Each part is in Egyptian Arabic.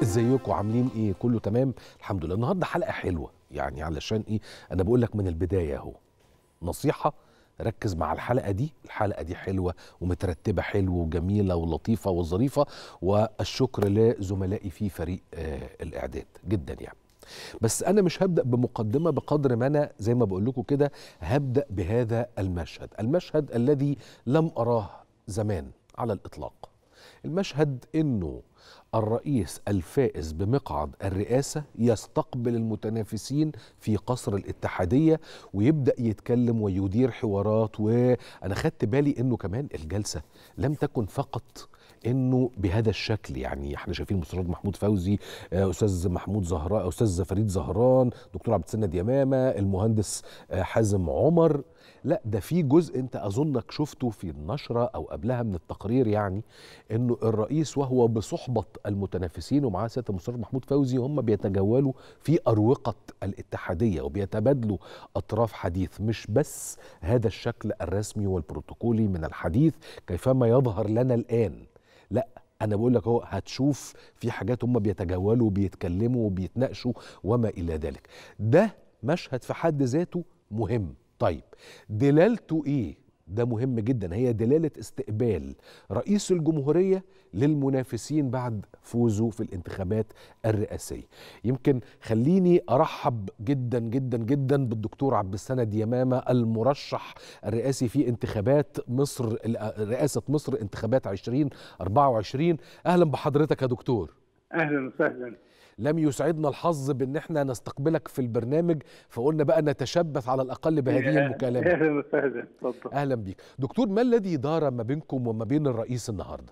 ازيكم عاملين ايه كله تمام الحمد لله النهارده حلقه حلوه يعني علشان ايه انا بقول لك من البدايه اهو نصيحه ركز مع الحلقه دي الحلقه دي حلوه ومترتبه حلو وجميله ولطيفه وظريفه والشكر لزملائي في فريق آه الاعداد جدا يعني بس انا مش هبدا بمقدمه بقدر ما انا زي ما بقول لكم كده هبدا بهذا المشهد المشهد الذي لم اراه زمان على الاطلاق المشهد انه الرئيس الفائز بمقعد الرئاسة يستقبل المتنافسين في قصر الاتحادية ويبدأ يتكلم ويدير حوارات وأنا خدت بالي أنه كمان الجلسة لم تكن فقط انه بهذا الشكل يعني احنا شايفين مستشار محمود فوزي استاذ محمود زهراء استاذ فريد زهران دكتور عبد السند يمامه المهندس حازم عمر لا ده في جزء انت اظنك شفته في النشره او قبلها من التقرير يعني انه الرئيس وهو بصحبه المتنافسين ومعاه سياده المستشار محمود فوزي هم بيتجولوا في اروقه الاتحاديه وبيتبادلوا اطراف حديث مش بس هذا الشكل الرسمي والبروتوكولي من الحديث كيفما يظهر لنا الان لا انا بقول لك اهو هتشوف في حاجات هم بيتجولوا وبيتكلموا وبيتناقشوا وما الى ذلك ده مشهد في حد ذاته مهم طيب دلالته ايه ده مهم جدا هي دلالة استقبال رئيس الجمهورية للمنافسين بعد فوزه في الانتخابات الرئاسية يمكن خليني أرحب جدا جدا جدا بالدكتور عبد السند يمامة المرشح الرئاسي في انتخابات مصر رئاسة مصر انتخابات 2024 أهلا بحضرتك يا دكتور أهلا وسهلا لم يسعدنا الحظ بان احنا نستقبلك في البرنامج فقلنا بقى نتشبث على الاقل بهذه المكالمه اهلا وسهلا اتفضل اهلا بيك دكتور ما الذي دار ما بينكم وما بين الرئيس النهارده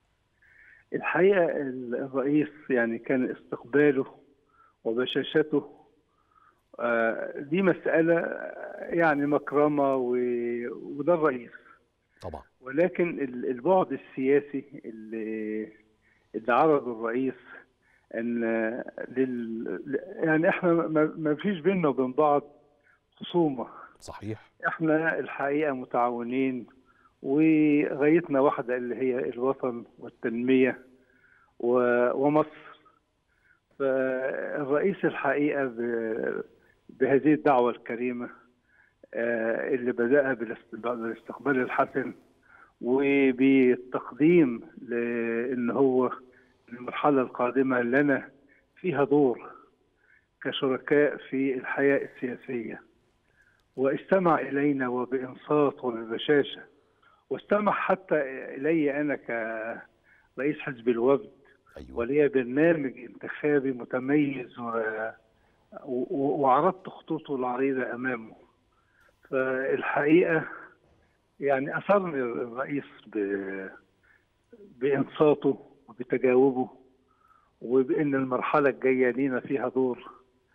الحقيقه الرئيس يعني كان استقباله وبشاشته دي مساله يعني مكرمه وده الرئيس طبعا ولكن البعد السياسي اللي اللي عرضه الرئيس ان لل... يعني احنا ما فيش بيننا وبين بعض خصومه صحيح احنا الحقيقه متعاونين وغايتنا واحده اللي هي الوطن والتنميه و... ومصر فالرئيس الحقيقه ب... بهذه الدعوه الكريمه اللي بداها بالاستقبال الحسن وبالتقديم لان هو المرحلة القادمة لنا فيها دور كشركاء في الحياة السياسية واستمع إلينا وبإنصات وببشاشة واستمع حتى إلي أنا كرئيس حزب الوفد أيوة. ولي برنامج انتخابي متميز و... و... وعرضت خطوطه العريضة أمامه فالحقيقة يعني أثرني الرئيس ب... بإنصاته وبتجاوبه وبان المرحله الجايه لينا فيها دور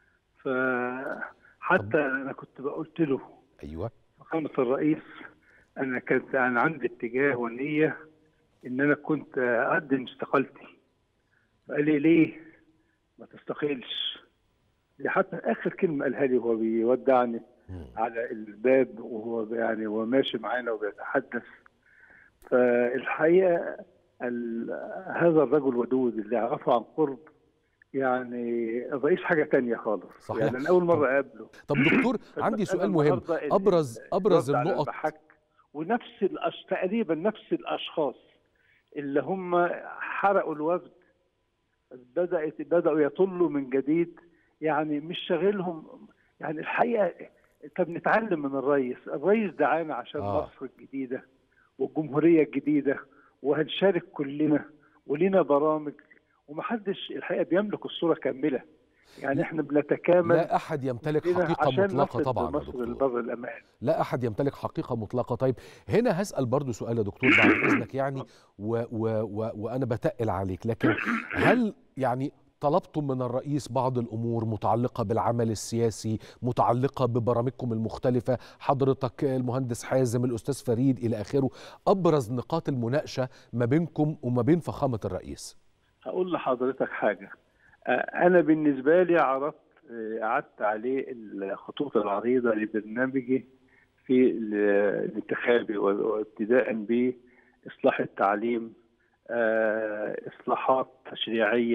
فحتى انا كنت قلت له ايوه فخامه الرئيس انا كانت انا عندي اتجاه ونيه ان انا كنت اقدم استقالتي فقال لي ليه ما تستقيلش دي حتى اخر كلمه قالها لي وهو بيودعني على الباب وهو يعني وهو ماشي معانا وبيتحدث فالحقيقه هذا الرجل ودود اللي اعرفه عن قرب يعني الرئيس حاجه تانية خالص صحيح. يعني انا اول مره اقابله طب دكتور عندي سؤال مهم ابرز ابرز النقط ونفس الأش... تقريبا نفس الاشخاص اللي هم حرقوا الوفد بدات بداوا يطلوا من جديد يعني مش شاغلهم يعني الحقيقه طب نتعلم من الرئيس الرئيس دعانا عشان آه. مصر الجديده والجمهوريه الجديده وهنشارك كلنا ولينا برامج ومحدش الحقيقه بيملك الصوره كامله يعني احنا بنتكامل لا احد يمتلك حقيقه مطلقه طبعا مصر البر الامان لا احد يمتلك حقيقه مطلقه طيب هنا هسال برضو سؤال يا دكتور بعد اذنك يعني و و و وانا بتقل عليك لكن هل يعني طلبتم من الرئيس بعض الامور متعلقه بالعمل السياسي متعلقه ببرامجكم المختلفه حضرتك المهندس حازم الاستاذ فريد الى اخره ابرز نقاط المناقشه ما بينكم وما بين فخامه الرئيس هقول لحضرتك حاجه انا بالنسبه لي عرضت قعدت عليه الخطوط العريضه لبرنامجي في الانتخابي وابتداء باصلاح التعليم اصلاحات تشريعيه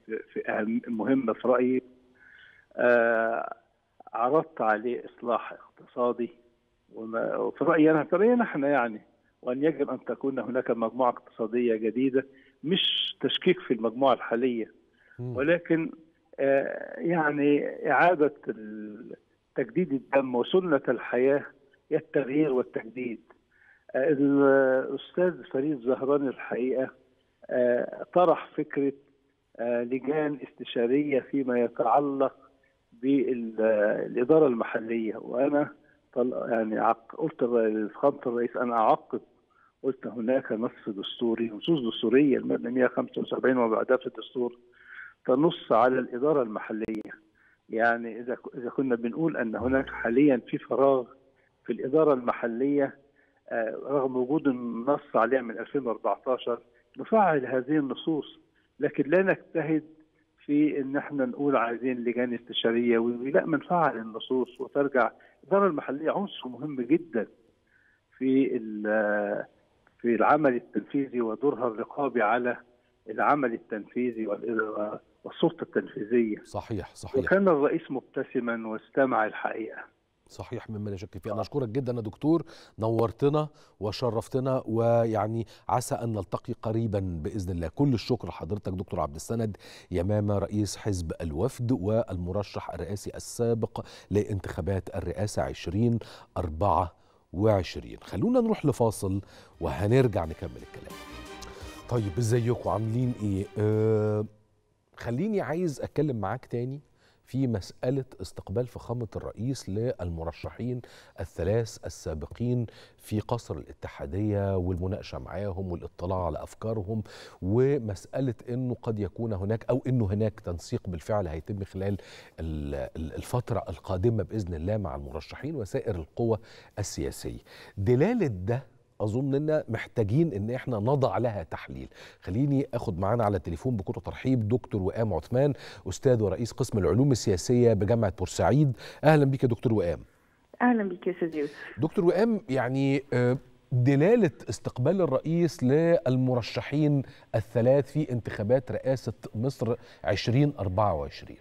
في, في أهم مهمة في رأيي آه عرضت عليه إصلاح اقتصادي وما- وفي رأيي أنا في رأينا احنا يعني وأن يجب أن تكون هناك مجموعة اقتصادية جديدة مش تشكيك في المجموعة الحالية مم. ولكن آه، يعني إعادة ال- تجديد الدم وسنة الحياة هي التغيير والتجديد آه، الأستاذ فريد زهران الحقيقة آه، طرح فكرة آه، لجان استشارية فيما يتعلق بالإدارة المحلية وأنا طل- يعني عق- قلت لفخامة الرئيس أنا أعقب قلت هناك نص دستوري نصوص دستورية المادة 175 وبعدها في الدستور تنص على الإدارة المحلية يعني إذا إذا كنا بنقول أن هناك حاليا في فراغ في الإدارة المحلية آه، رغم وجود النص عليها من 2014 نفعل هذه النصوص لكن لا نجتهد في ان احنا نقول عايزين لجان استشاريه و- لا ما نفعل النصوص وترجع الاداره المحليه عنصر مهم جدا في ال- في العمل التنفيذي ودورها الرقابي على العمل التنفيذي والإدارة والسلطه التنفيذيه صحيح صحيح وكان الرئيس مبتسما واستمع الحقيقه صحيح مما لا شك فيه انا اشكرك جدا يا دكتور نورتنا وشرفتنا ويعني عسى ان نلتقي قريبا باذن الله كل الشكر لحضرتك دكتور عبد السند يمامه رئيس حزب الوفد والمرشح الرئاسي السابق لانتخابات الرئاسه 2024 خلونا نروح لفاصل وهنرجع نكمل الكلام طيب ازيكم عاملين ايه آه خليني عايز اتكلم معاك تاني في مسألة استقبال فخامة الرئيس للمرشحين الثلاث السابقين في قصر الاتحادية والمناقشة معاهم والاطلاع على أفكارهم ومسألة أنه قد يكون هناك أو أنه هناك تنسيق بالفعل هيتم خلال ال- ال- الفترة القادمة بإذن الله مع المرشحين وسائر القوى السياسية دلالة ده اظن ان محتاجين ان احنا نضع لها تحليل خليني اخد معانا على التليفون بكل ترحيب دكتور وئام عثمان استاذ ورئيس قسم العلوم السياسيه بجامعه بورسعيد اهلا بك يا دكتور وئام اهلا بك يا استاذ يوسف دكتور وئام يعني آه، دلاله استقبال الرئيس للمرشحين الثلاث في انتخابات رئاسه مصر 2024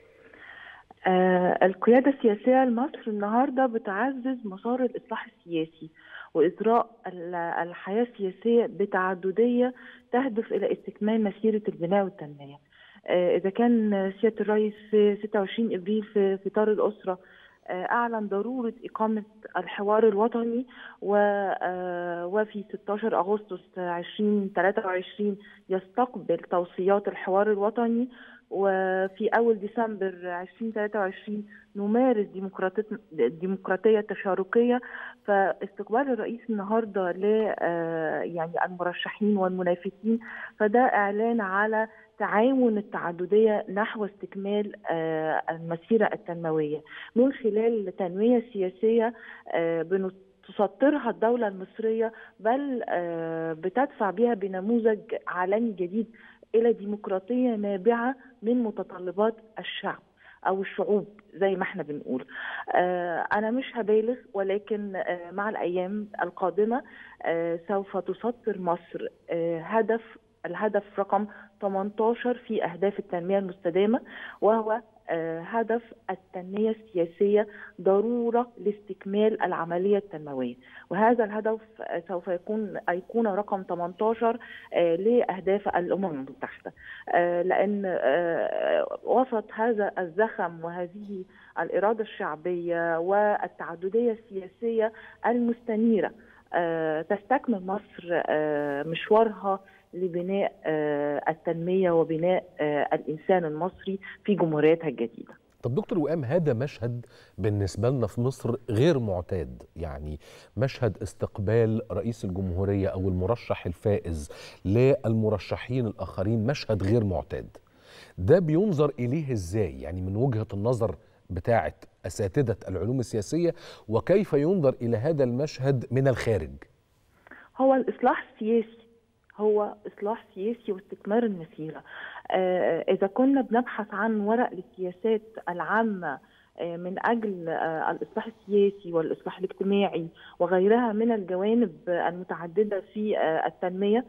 آه القياده السياسيه لمصر النهارده بتعزز مسار الاصلاح السياسي واجراء ال- الحياه السياسيه بتعدديه تهدف الى استكمال مسيره البناء والتنميه آه اذا كان سياده الرئيس في 26 ابريل في في اطار الاسره آه، أعلن ضرورة إقامة الحوار الوطني و- آه، وفي 16 أغسطس 2023 يستقبل توصيات الحوار الوطني وفي أول ديسمبر 2023 نمارس ديمقراطية الديمقراطية التشاركية فاستقبال الرئيس النهارده ل آه، يعني المرشحين والمنافسين فده إعلان على تعاون التعددية نحو استكمال آه، المسيرة التنموية من خلال تنمية سياسية آه، بن- تسطرها الدولة المصرية بل آه، بتدفع بها بنموذج عالمي جديد إلى ديمقراطية نابعة من متطلبات الشعب أو الشعوب زي ما احنا بنقول آه، أنا مش هبالغ ولكن آه، مع الأيام القادمة آه، سوف تسطر مصر آه، هدف الهدف رقم 18 في أهداف التنمية المستدامة وهو آه، هدف التنمية السياسية ضرورة لاستكمال العملية التنموية وهذا الهدف آه، سوف يكون أيقونة رقم 18 آه، لأهداف الأمم المتحدة آه، لأن آه، وسط هذا الزخم وهذه الإرادة الشعبية والتعددية السياسية المستنيرة آه، تستكمل مصر آه، مشوارها لبناء آه، التنمية وبناء آه، الإنسان المصري في جمهوريتها الجديدة طب دكتور وئام هذا مشهد بالنسبة لنا في مصر غير معتاد يعني مشهد استقبال رئيس الجمهورية أو المرشح الفائز للمرشحين الآخرين مشهد غير معتاد ده بينظر إليه إزاي يعني من وجهة النظر بتاعة أساتذة العلوم السياسية وكيف ينظر إلى هذا المشهد من الخارج هو الإصلاح السياسي هو إصلاح سياسي واستكمال المسيرة آه، إذا كنا بنبحث عن ورق للسياسات العامة من أجل الإصلاح السياسي والإصلاح الاجتماعي وغيرها من الجوانب المتعددة في التنمية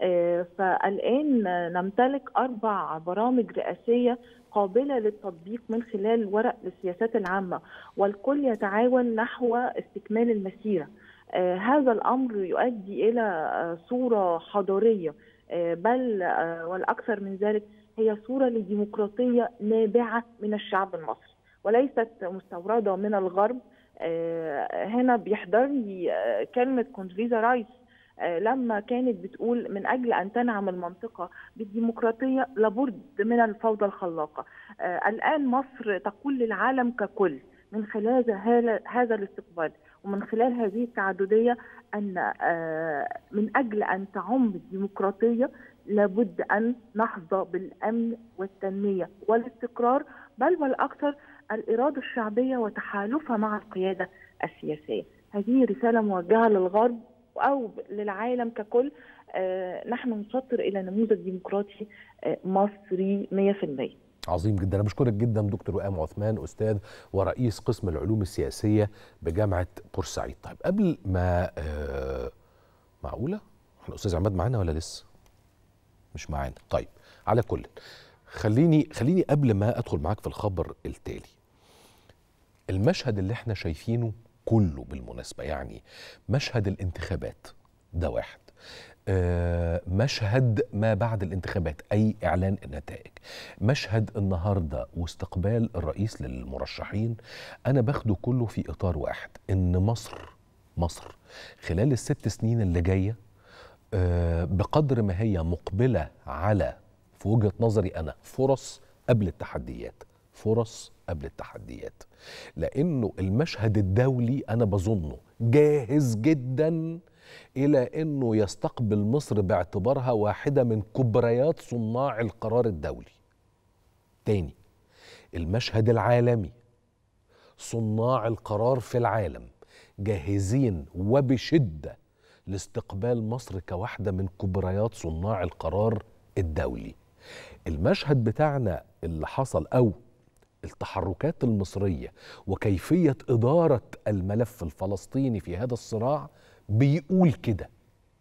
فالآن نمتلك أربع برامج رئاسية قابلة للتطبيق من خلال ورق للسياسات العامة والكل يتعاون نحو استكمال المسيرة هذا الأمر يؤدي إلى صورة حضارية بل والأكثر من ذلك هي صورة لديمقراطية نابعة من الشعب المصري وليست مستوردة من الغرب هنا بيحضرني كلمة كونفيزا رايس لما كانت بتقول من أجل أن تنعم المنطقة بالديمقراطية لابد من الفوضى الخلاقة الآن مصر تقول للعالم ككل من خلال هذا الاستقبال ومن خلال هذه التعددية أن من أجل أن تعم الديمقراطية لابد أن نحظى بالأمن والتنمية والاستقرار بل والأكثر الإرادة الشعبية وتحالفها مع القيادة السياسية هذه رسالة موجهة للغرب أو للعالم ككل نحن نشطر إلى نموذج ديمقراطي مصري 100% عظيم جدا انا بشكرك جدا دكتور وئام عثمان استاذ ورئيس قسم العلوم السياسيه بجامعه بورسعيد طيب قبل ما آه معقوله احنا استاذ عماد معانا ولا لسه مش معانا طيب على كل خليني خليني قبل ما ادخل معاك في الخبر التالي المشهد اللي احنا شايفينه كله بالمناسبه يعني مشهد الانتخابات ده واحد آه مشهد ما بعد الانتخابات اي اعلان النتائج مشهد النهارده واستقبال الرئيس للمرشحين انا باخده كله في اطار واحد ان مصر مصر خلال الست سنين اللي جايه آه بقدر ما هي مقبله على في وجهه نظري انا فرص قبل التحديات فرص قبل التحديات لانه المشهد الدولي انا بظنه جاهز جدا الى انه يستقبل مصر باعتبارها واحده من كبريات صناع القرار الدولي. تاني المشهد العالمي صناع القرار في العالم جاهزين وبشده لاستقبال مصر كواحده من كبريات صناع القرار الدولي. المشهد بتاعنا اللي حصل او التحركات المصريه وكيفيه اداره الملف الفلسطيني في هذا الصراع بيقول كده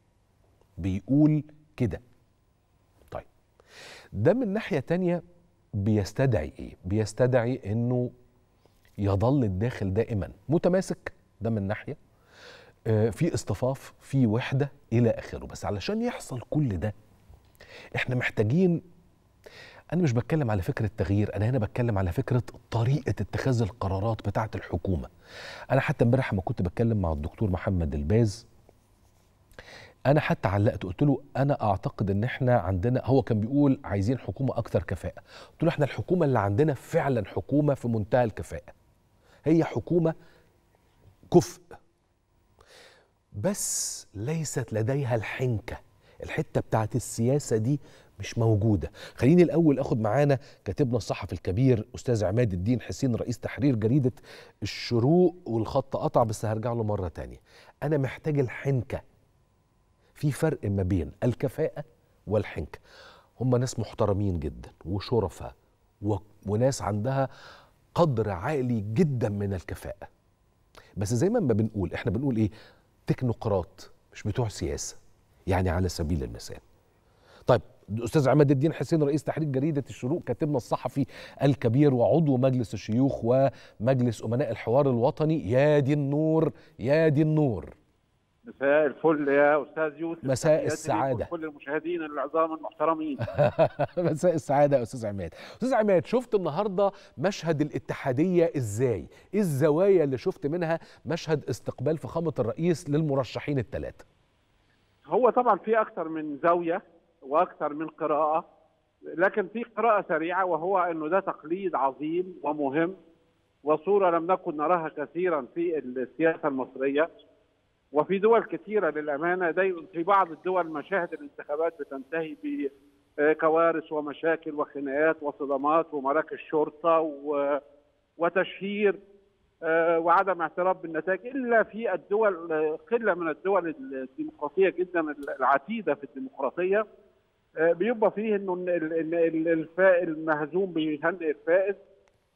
بيقول كده طيب ده من ناحية تانية بيستدعي ايه بيستدعي انه يظل الداخل دائما متماسك ده من ناحية آه في اصطفاف في وحدة الى اخره بس علشان يحصل كل ده احنا محتاجين انا مش بتكلم على فكره تغيير انا هنا بتكلم على فكره طريقه اتخاذ القرارات بتاعه الحكومه انا حتى امبارح ما كنت بتكلم مع الدكتور محمد الباز انا حتى علقت قلت له انا اعتقد ان احنا عندنا هو كان بيقول عايزين حكومه اكثر كفاءه قلت له احنا الحكومه اللي عندنا فعلا حكومه في منتهى الكفاءه هي حكومه كفء بس ليست لديها الحنكه الحته بتاعت السياسه دي مش موجودة خليني الأول أخد معانا كاتبنا الصحفي الكبير أستاذ عماد الدين حسين رئيس تحرير جريدة الشروق والخط قطع بس هرجع له مرة تانية أنا محتاج الحنكة في فرق ما بين الكفاءة والحنكة هم ناس محترمين جدا وشرفاء و... وناس عندها قدر عالي جدا من الكفاءة بس زي ما بنقول احنا بنقول ايه تكنوقراط مش بتوع سياسة يعني على سبيل المثال طيب الاستاذ عماد الدين حسين رئيس تحرير جريده الشروق كاتبنا الصحفي الكبير وعضو مجلس الشيوخ ومجلس امناء الحوار الوطني يا دي النور يا دي النور مساء الفل يا استاذ يوسف مساء السعاده كل المشاهدين العظام المحترمين مساء السعاده يا استاذ عماد استاذ عماد شفت النهارده مشهد الاتحاديه ازاي ايه الزوايا اللي شفت منها مشهد استقبال فخامه الرئيس للمرشحين الثلاثه هو طبعا في اكثر من زاويه واكثر من قراءه لكن في قراءه سريعه وهو انه ده تقليد عظيم ومهم وصوره لم نكن نراها كثيرا في السياسه المصريه وفي دول كثيره للامانه دايما في بعض الدول مشاهد الانتخابات بتنتهي بكوارث ومشاكل وخناقات وصدمات ومراكز شرطه وتشهير وعدم اعتراف بالنتائج الا في الدول قله من الدول الديمقراطيه جدا العتيده في الديمقراطيه بيبقى فيه انه المهزوم بيهنئ الفائز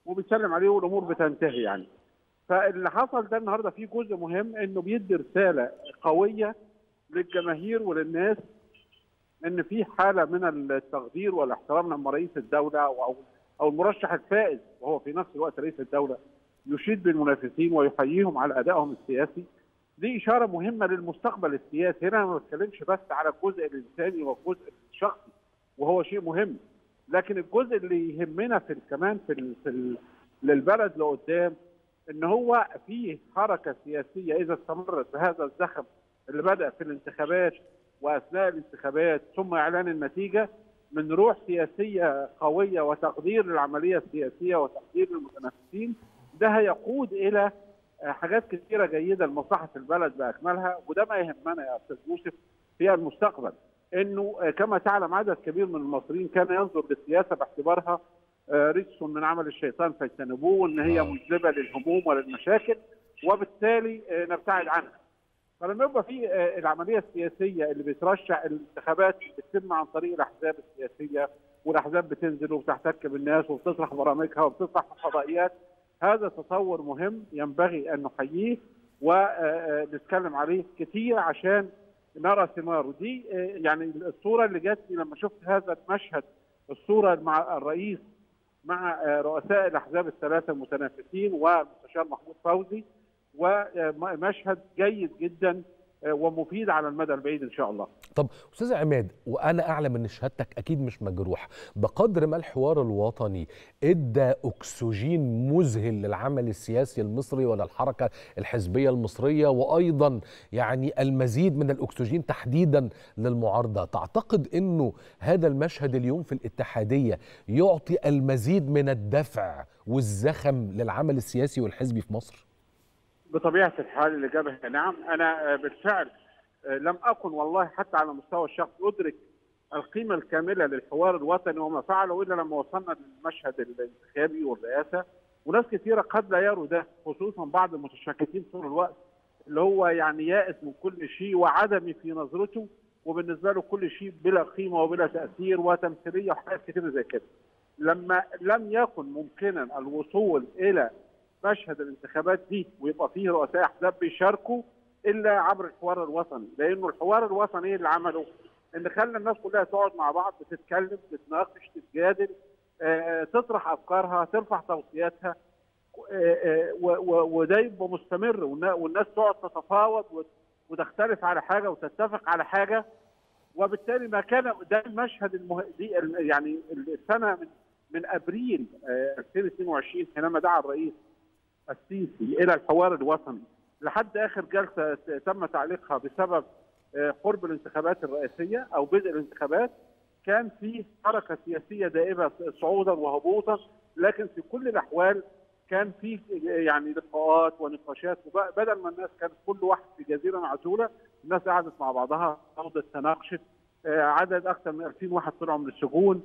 وبتسلم عليه والامور بتنتهي يعني فاللي حصل ده النهارده فيه جزء مهم انه بيدي رساله قويه للجماهير وللناس ان في حاله من التقدير والاحترام لما رئيس الدوله او او المرشح الفائز وهو في نفس الوقت رئيس الدوله يشيد بالمنافسين ويحييهم على ادائهم السياسي دي اشاره مهمه للمستقبل السياسي هنا ما بتكلمش بس على الجزء الانساني والجزء الشخصي وهو شيء مهم لكن الجزء اللي يهمنا في كمان في ال في ال للبلد لقدام ان هو فيه حركه سياسيه اذا استمرت بهذا الزخم اللي بدا في الانتخابات واثناء الانتخابات ثم اعلان النتيجه من روح سياسيه قويه وتقدير للعمليه السياسيه وتقدير للمتنافسين ده هيقود الى حاجات كثيره جيده لمصلحه البلد باكملها وده ما يهمنا يا استاذ يوسف في المستقبل انه كما تعلم عدد كبير من المصريين كان ينظر للسياسه باعتبارها رجس من عمل الشيطان فاجتنبوه وان هي مجلبه للهموم وللمشاكل وبالتالي نبتعد عنها. فلما يبقى في العمليه السياسيه اللي بترشح الانتخابات بتتم عن طريق الاحزاب السياسيه والاحزاب بتنزل وبتحتك بالناس وبتطرح برامجها وبتطرح الفضائيات هذا تصور مهم ينبغي ان نحييه ونتكلم عليه كثير عشان نرى ثماره دي يعني الصوره اللي جاتني لما شفت هذا المشهد الصوره مع الرئيس مع رؤساء الاحزاب الثلاثه المتنافسين والمستشار محمود فوزي ومشهد جيد جدا ومفيد على المدى البعيد ان شاء الله. طب استاذ عماد وانا اعلم ان شهادتك اكيد مش مجروح بقدر ما الحوار الوطني ادى اكسجين مذهل للعمل السياسي المصري ولا الحركه الحزبيه المصريه وايضا يعني المزيد من الاكسجين تحديدا للمعارضه تعتقد انه هذا المشهد اليوم في الاتحاديه يعطي المزيد من الدفع والزخم للعمل السياسي والحزبي في مصر بطبيعه الحال الاجابه نعم انا بالفعل لم اكن والله حتى على مستوى الشخص ادرك القيمه الكامله للحوار الوطني وما فعله الا لما وصلنا للمشهد الانتخابي والرئاسه وناس كثيره قد لا يروا ده خصوصا بعض المتشككين طول الوقت اللي هو يعني يائس من كل شيء وعدمي في نظرته وبالنسبه له كل شيء بلا قيمه وبلا تاثير وتمثيليه وحاجات كثيره زي كده. لما لم يكن ممكنا الوصول الى مشهد الانتخابات دي ويبقى فيه رؤساء احزاب بيشاركوا الا عبر الحوار الوطني لانه الحوار الوطني اللي عمله ان خلى الناس كلها تقعد مع بعض تتكلم تتناقش تتجادل آه، تطرح افكارها ترفع توصياتها آه، وده يبقى مستمر والناس تقعد تتفاوض وتختلف على حاجه وتتفق على حاجه وبالتالي ما كان ده المشهد المه... دي يعني السنه من من ابريل 2022 حينما دعا الرئيس السيسي الى الحوار الوطني لحد اخر جلسه تم تعليقها بسبب قرب الانتخابات الرئاسيه او بدء الانتخابات كان في حركه سياسيه دائمه صعودا وهبوطا لكن في كل الاحوال كان في يعني لقاءات ونقاشات بدل ما الناس كانت كل واحد في جزيره معزوله الناس قعدت مع بعضها فوضت تناقشت عدد اكثر من 2000 واحد طلعوا من السجون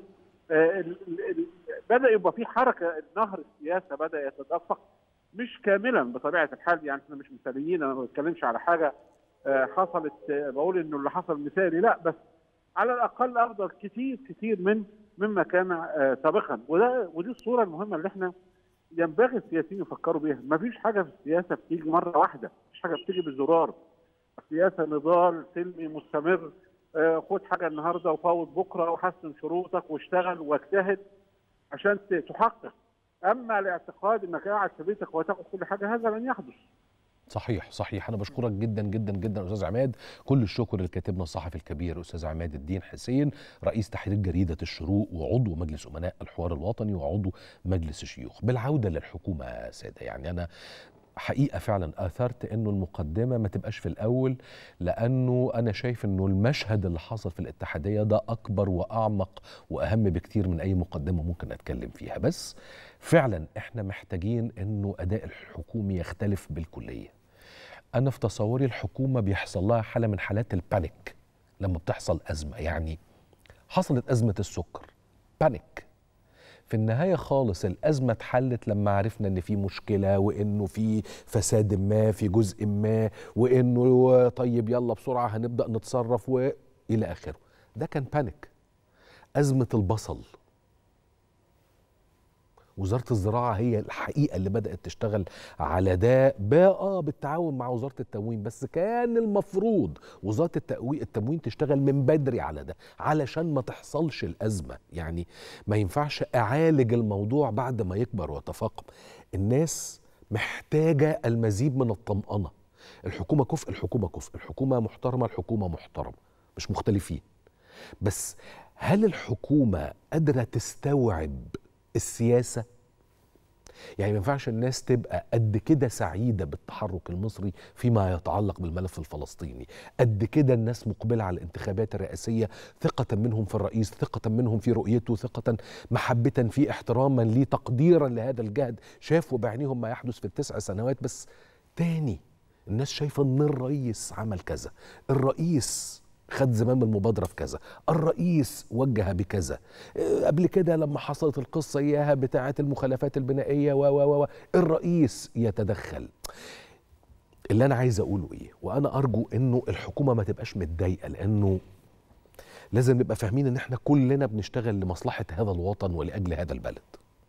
بدا يبقى في حركه نهر السياسه بدا يتدفق مش كاملا بطبيعه الحال يعني احنا مش مثاليين انا ما بتكلمش على حاجه حصلت بقول انه اللي حصل مثالي لا بس على الاقل افضل كتير كتير من مما كان سابقا وده ودي الصوره المهمه اللي احنا ينبغي السياسيين يفكروا بيها ما فيش حاجه في السياسه بتيجي مره واحده مفيش حاجه بتيجي بالزرار السياسه نضال سلمي مستمر خد حاجه النهارده وفوت بكره وحسن شروطك واشتغل واجتهد عشان تحقق اما الاعتقاد انك قاعد في بيتك وتاخد كل حاجه هذا لن يحدث صحيح صحيح انا بشكرك جدا جدا جدا استاذ عماد كل الشكر لكاتبنا الصحفي الكبير استاذ عماد الدين حسين رئيس تحرير جريده الشروق وعضو مجلس امناء الحوار الوطني وعضو مجلس الشيوخ بالعوده للحكومه يا ساده يعني انا حقيقه فعلا اثرت انه المقدمه ما تبقاش في الاول لانه انا شايف انه المشهد اللي حصل في الاتحاديه ده اكبر واعمق واهم بكتير من اي مقدمه ممكن اتكلم فيها بس فعلا احنا محتاجين انه اداء الحكومي يختلف بالكليه انا في تصوري الحكومه بيحصل لها حاله من حالات البانيك لما بتحصل ازمه يعني حصلت ازمه السكر بانيك في النهاية خالص الأزمة اتحلت لما عرفنا إن في مشكلة وإنه في فساد ما في جزء ما وإنه طيب يلا بسرعة هنبدأ نتصرف وإلى آخره ده كان بانيك أزمة البصل وزاره الزراعه هي الحقيقه اللي بدات تشتغل على ده بقى بالتعاون مع وزاره التموين بس كان المفروض وزاره التقوي التموين تشتغل من بدري على ده علشان ما تحصلش الازمه يعني ما ينفعش اعالج الموضوع بعد ما يكبر ويتفاقم الناس محتاجه المزيد من الطمانه الحكومه كفء الحكومه كفء الحكومه محترمه الحكومه محترمه مش مختلفين بس هل الحكومه قادره تستوعب السياسه يعني ما ينفعش الناس تبقى قد كده سعيده بالتحرك المصري فيما يتعلق بالملف الفلسطيني قد كده الناس مقبله على الانتخابات الرئاسيه ثقه منهم في الرئيس ثقه منهم في رؤيته ثقه محبه فيه احتراما ليه تقديرا لهذا الجهد شافوا بعينيهم ما يحدث في التسع سنوات بس تاني الناس شايفه ان الرئيس عمل كذا الرئيس خد زمام المبادرة في كذا الرئيس وجه بكذا إيه، قبل كده لما حصلت القصة إياها بتاعة المخالفات البنائية و و و الرئيس يتدخل اللي أنا عايز أقوله إيه وأنا أرجو إنه الحكومة ما تبقاش متضايقة لأنه لازم نبقى فاهمين إن إحنا كلنا بنشتغل لمصلحة هذا الوطن ولأجل هذا البلد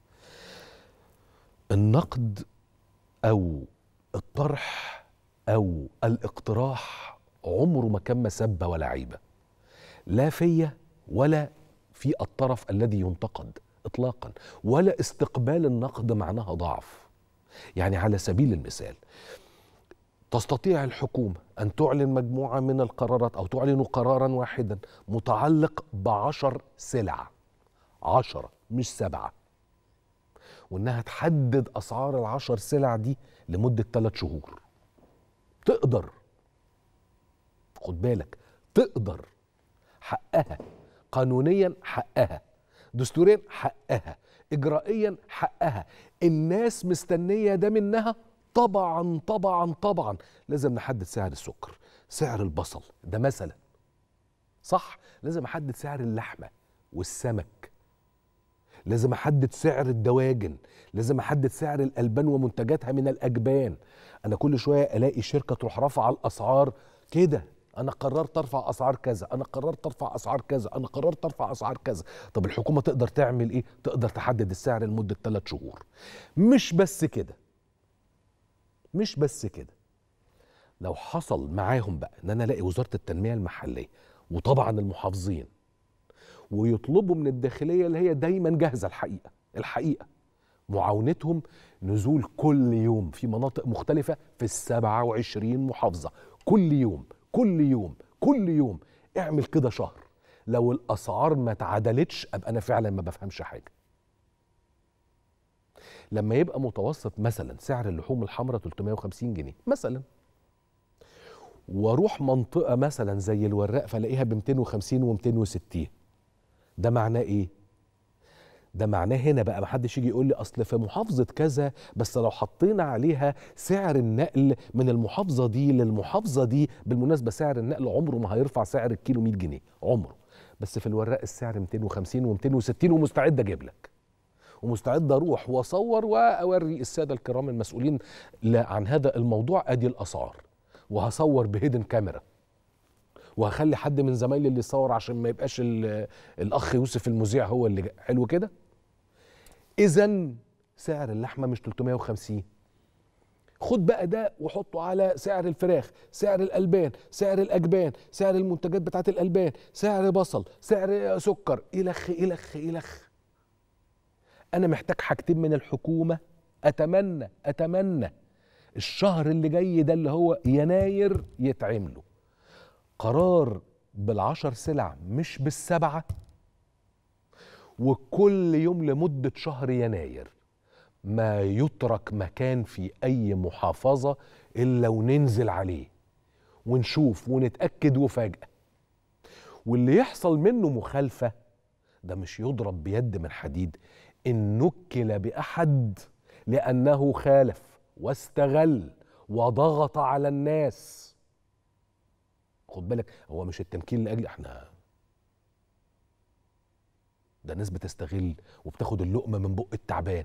النقد أو الطرح أو الاقتراح عمره ما كان مسبة ولا عيبة لا فيا ولا في الطرف الذي ينتقد اطلاقا ولا استقبال النقد معناها ضعف يعني على سبيل المثال تستطيع الحكومة أن تعلن مجموعة من القرارات أو تعلن قرارا واحدا متعلق بعشر سلع عشرة مش سبعة وإنها تحدد أسعار العشر سلع دي لمدة ثلاث شهور تقدر خد بالك تقدر حقها قانونيا حقها دستوريا حقها اجرائيا حقها الناس مستنيه ده منها طبعا طبعا طبعا لازم نحدد سعر السكر سعر البصل ده مثلا صح لازم احدد سعر اللحمه والسمك لازم احدد سعر الدواجن لازم احدد سعر الالبان ومنتجاتها من الاجبان انا كل شويه الاقي شركه تروح رافعه الاسعار كده انا قررت ارفع اسعار كذا انا قررت ارفع اسعار كذا انا قررت ارفع اسعار كذا طب الحكومه تقدر تعمل ايه تقدر تحدد السعر لمده ثلاث شهور مش بس كده مش بس كده لو حصل معاهم بقى ان انا الاقي وزاره التنميه المحليه وطبعا المحافظين ويطلبوا من الداخليه اللي هي دايما جاهزه الحقيقه الحقيقه معاونتهم نزول كل يوم في مناطق مختلفه في السبعة وعشرين محافظه كل يوم كل يوم كل يوم اعمل كده شهر لو الاسعار ما اتعدلتش ابقى انا فعلا ما بفهمش حاجه لما يبقى متوسط مثلا سعر اللحوم الحمراء 350 جنيه مثلا واروح منطقه مثلا زي الوراق فالاقيها ب 250 و260 ده معناه ايه ده معناه هنا بقى محدش يجي يقول لي اصل في محافظه كذا بس لو حطينا عليها سعر النقل من المحافظه دي للمحافظه دي بالمناسبه سعر النقل عمره ما هيرفع سعر الكيلو 100 جنيه عمره بس في الوراق السعر 250 و260 ومستعد اجيب لك ومستعد اروح واصور واوري الساده الكرام المسؤولين عن هذا الموضوع ادي الاسعار وهصور بهيدن كاميرا وهخلي حد من زمايلي اللي يصور عشان ما يبقاش الاخ يوسف المذيع هو اللي حلو كده اذا سعر اللحمه مش 350 خد بقى ده وحطه على سعر الفراخ سعر الالبان سعر الاجبان سعر المنتجات بتاعت الالبان سعر بصل سعر سكر الخ الخ الخ انا محتاج حاجتين من الحكومه اتمنى اتمنى الشهر اللي جاي ده اللي هو يناير يتعملوا قرار بالعشر سلع مش بالسبعه وكل يوم لمده شهر يناير ما يترك مكان في اي محافظه الا وننزل عليه ونشوف ونتاكد وفجاه واللي يحصل منه مخالفه ده مش يضرب بيد من حديد ان نكل باحد لانه خالف واستغل وضغط على الناس خد بالك هو مش التمكين لاجل احنا ده ناس بتستغل وبتاخد اللقمه من بق التعبان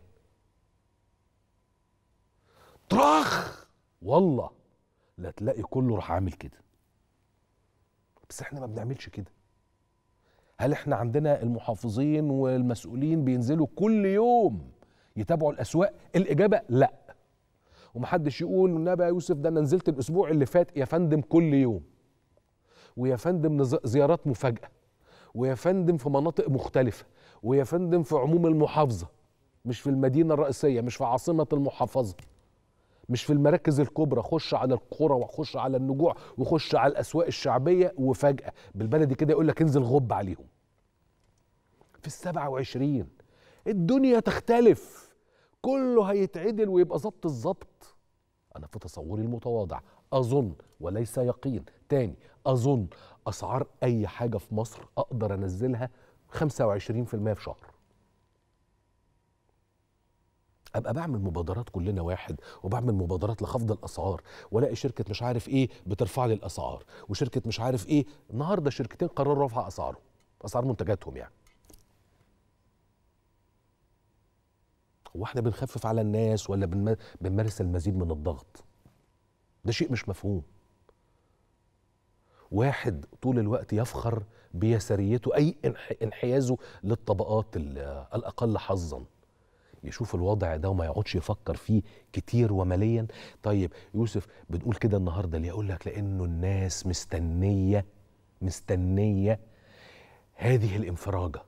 طرخ والله لا تلاقي كله راح عامل كده بس احنا ما بنعملش كده هل احنا عندنا المحافظين والمسؤولين بينزلوا كل يوم يتابعوا الاسواق الاجابه لا ومحدش يقول النبي يا يوسف ده انا نزلت الاسبوع اللي فات يا فندم كل يوم ويا فندم نز- زيارات مفاجاه ويا فندم في مناطق مختلفه ويا فندم في عموم المحافظه مش في المدينه الرئيسيه مش في عاصمه المحافظه مش في المراكز الكبرى خش على القرى وخش على النجوع وخش على الاسواق الشعبيه وفجاه بالبلدي كده يقول لك انزل غب عليهم في السبعة وعشرين الدنيا تختلف كله هيتعدل ويبقى ظبط الظبط أنا في تصوري المتواضع أظن وليس يقين تاني أظن أسعار أي حاجة في مصر أقدر أنزلها 25% في شهر ابقى بعمل مبادرات كلنا واحد وبعمل مبادرات لخفض الاسعار والاقي شركه مش عارف ايه بترفع لي الاسعار وشركه مش عارف ايه النهارده شركتين قرروا رفع اسعارهم اسعار منتجاتهم يعني هو احنا بنخفف على الناس ولا بنم- بنمارس المزيد من الضغط ده شيء مش مفهوم واحد طول الوقت يفخر بيساريته اي انح- انحيازه للطبقات ال- الاقل حظا يشوف الوضع ده وما يقعدش يفكر فيه كتير ومليا طيب يوسف بنقول كده النهارده ليه اقول لك لانه الناس مستنيه مستنيه هذه الانفراجه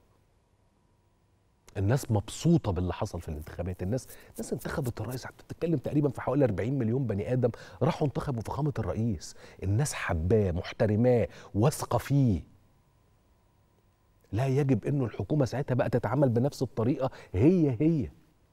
الناس مبسوطه باللي حصل في الانتخابات الناس الناس انتخبت الرئيس حتى بتتكلم تقريبا في حوالي 40 مليون بني ادم راحوا انتخبوا فخامه الرئيس الناس حباه محترماه واثقه فيه لا يجب انه الحكومه ساعتها بقى تتعامل بنفس الطريقه هي هي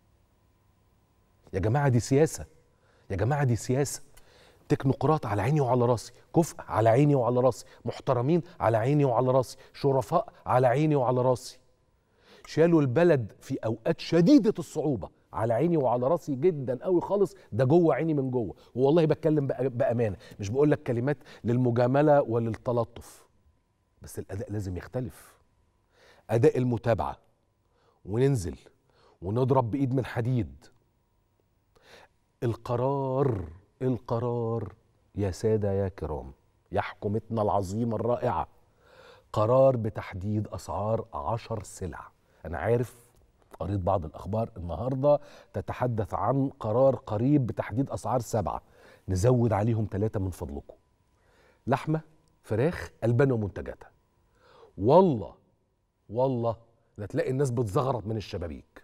يا جماعه دي سياسه يا جماعه دي سياسه تكنوقراط على عيني وعلى راسي كفء على عيني وعلى راسي محترمين على عيني وعلى راسي شرفاء على عيني وعلى راسي شالوا البلد في اوقات شديده الصعوبه على عيني وعلى راسي جدا قوي خالص ده جوه عيني من جوه والله بتكلم بأ- بامانه مش بقول لك كلمات للمجامله وللتلطف بس الاداء لازم يختلف اداء المتابعه وننزل ونضرب بايد من حديد القرار القرار يا ساده يا كرام يا حكومتنا العظيمه الرائعه قرار بتحديد اسعار عشر سلع انا عارف قريت بعض الاخبار النهارده تتحدث عن قرار قريب بتحديد اسعار سبعه نزود عليهم ثلاثه من فضلكم لحمه فراخ البان ومنتجاتها والله والله لا تلاقي الناس بتزغرط من الشبابيك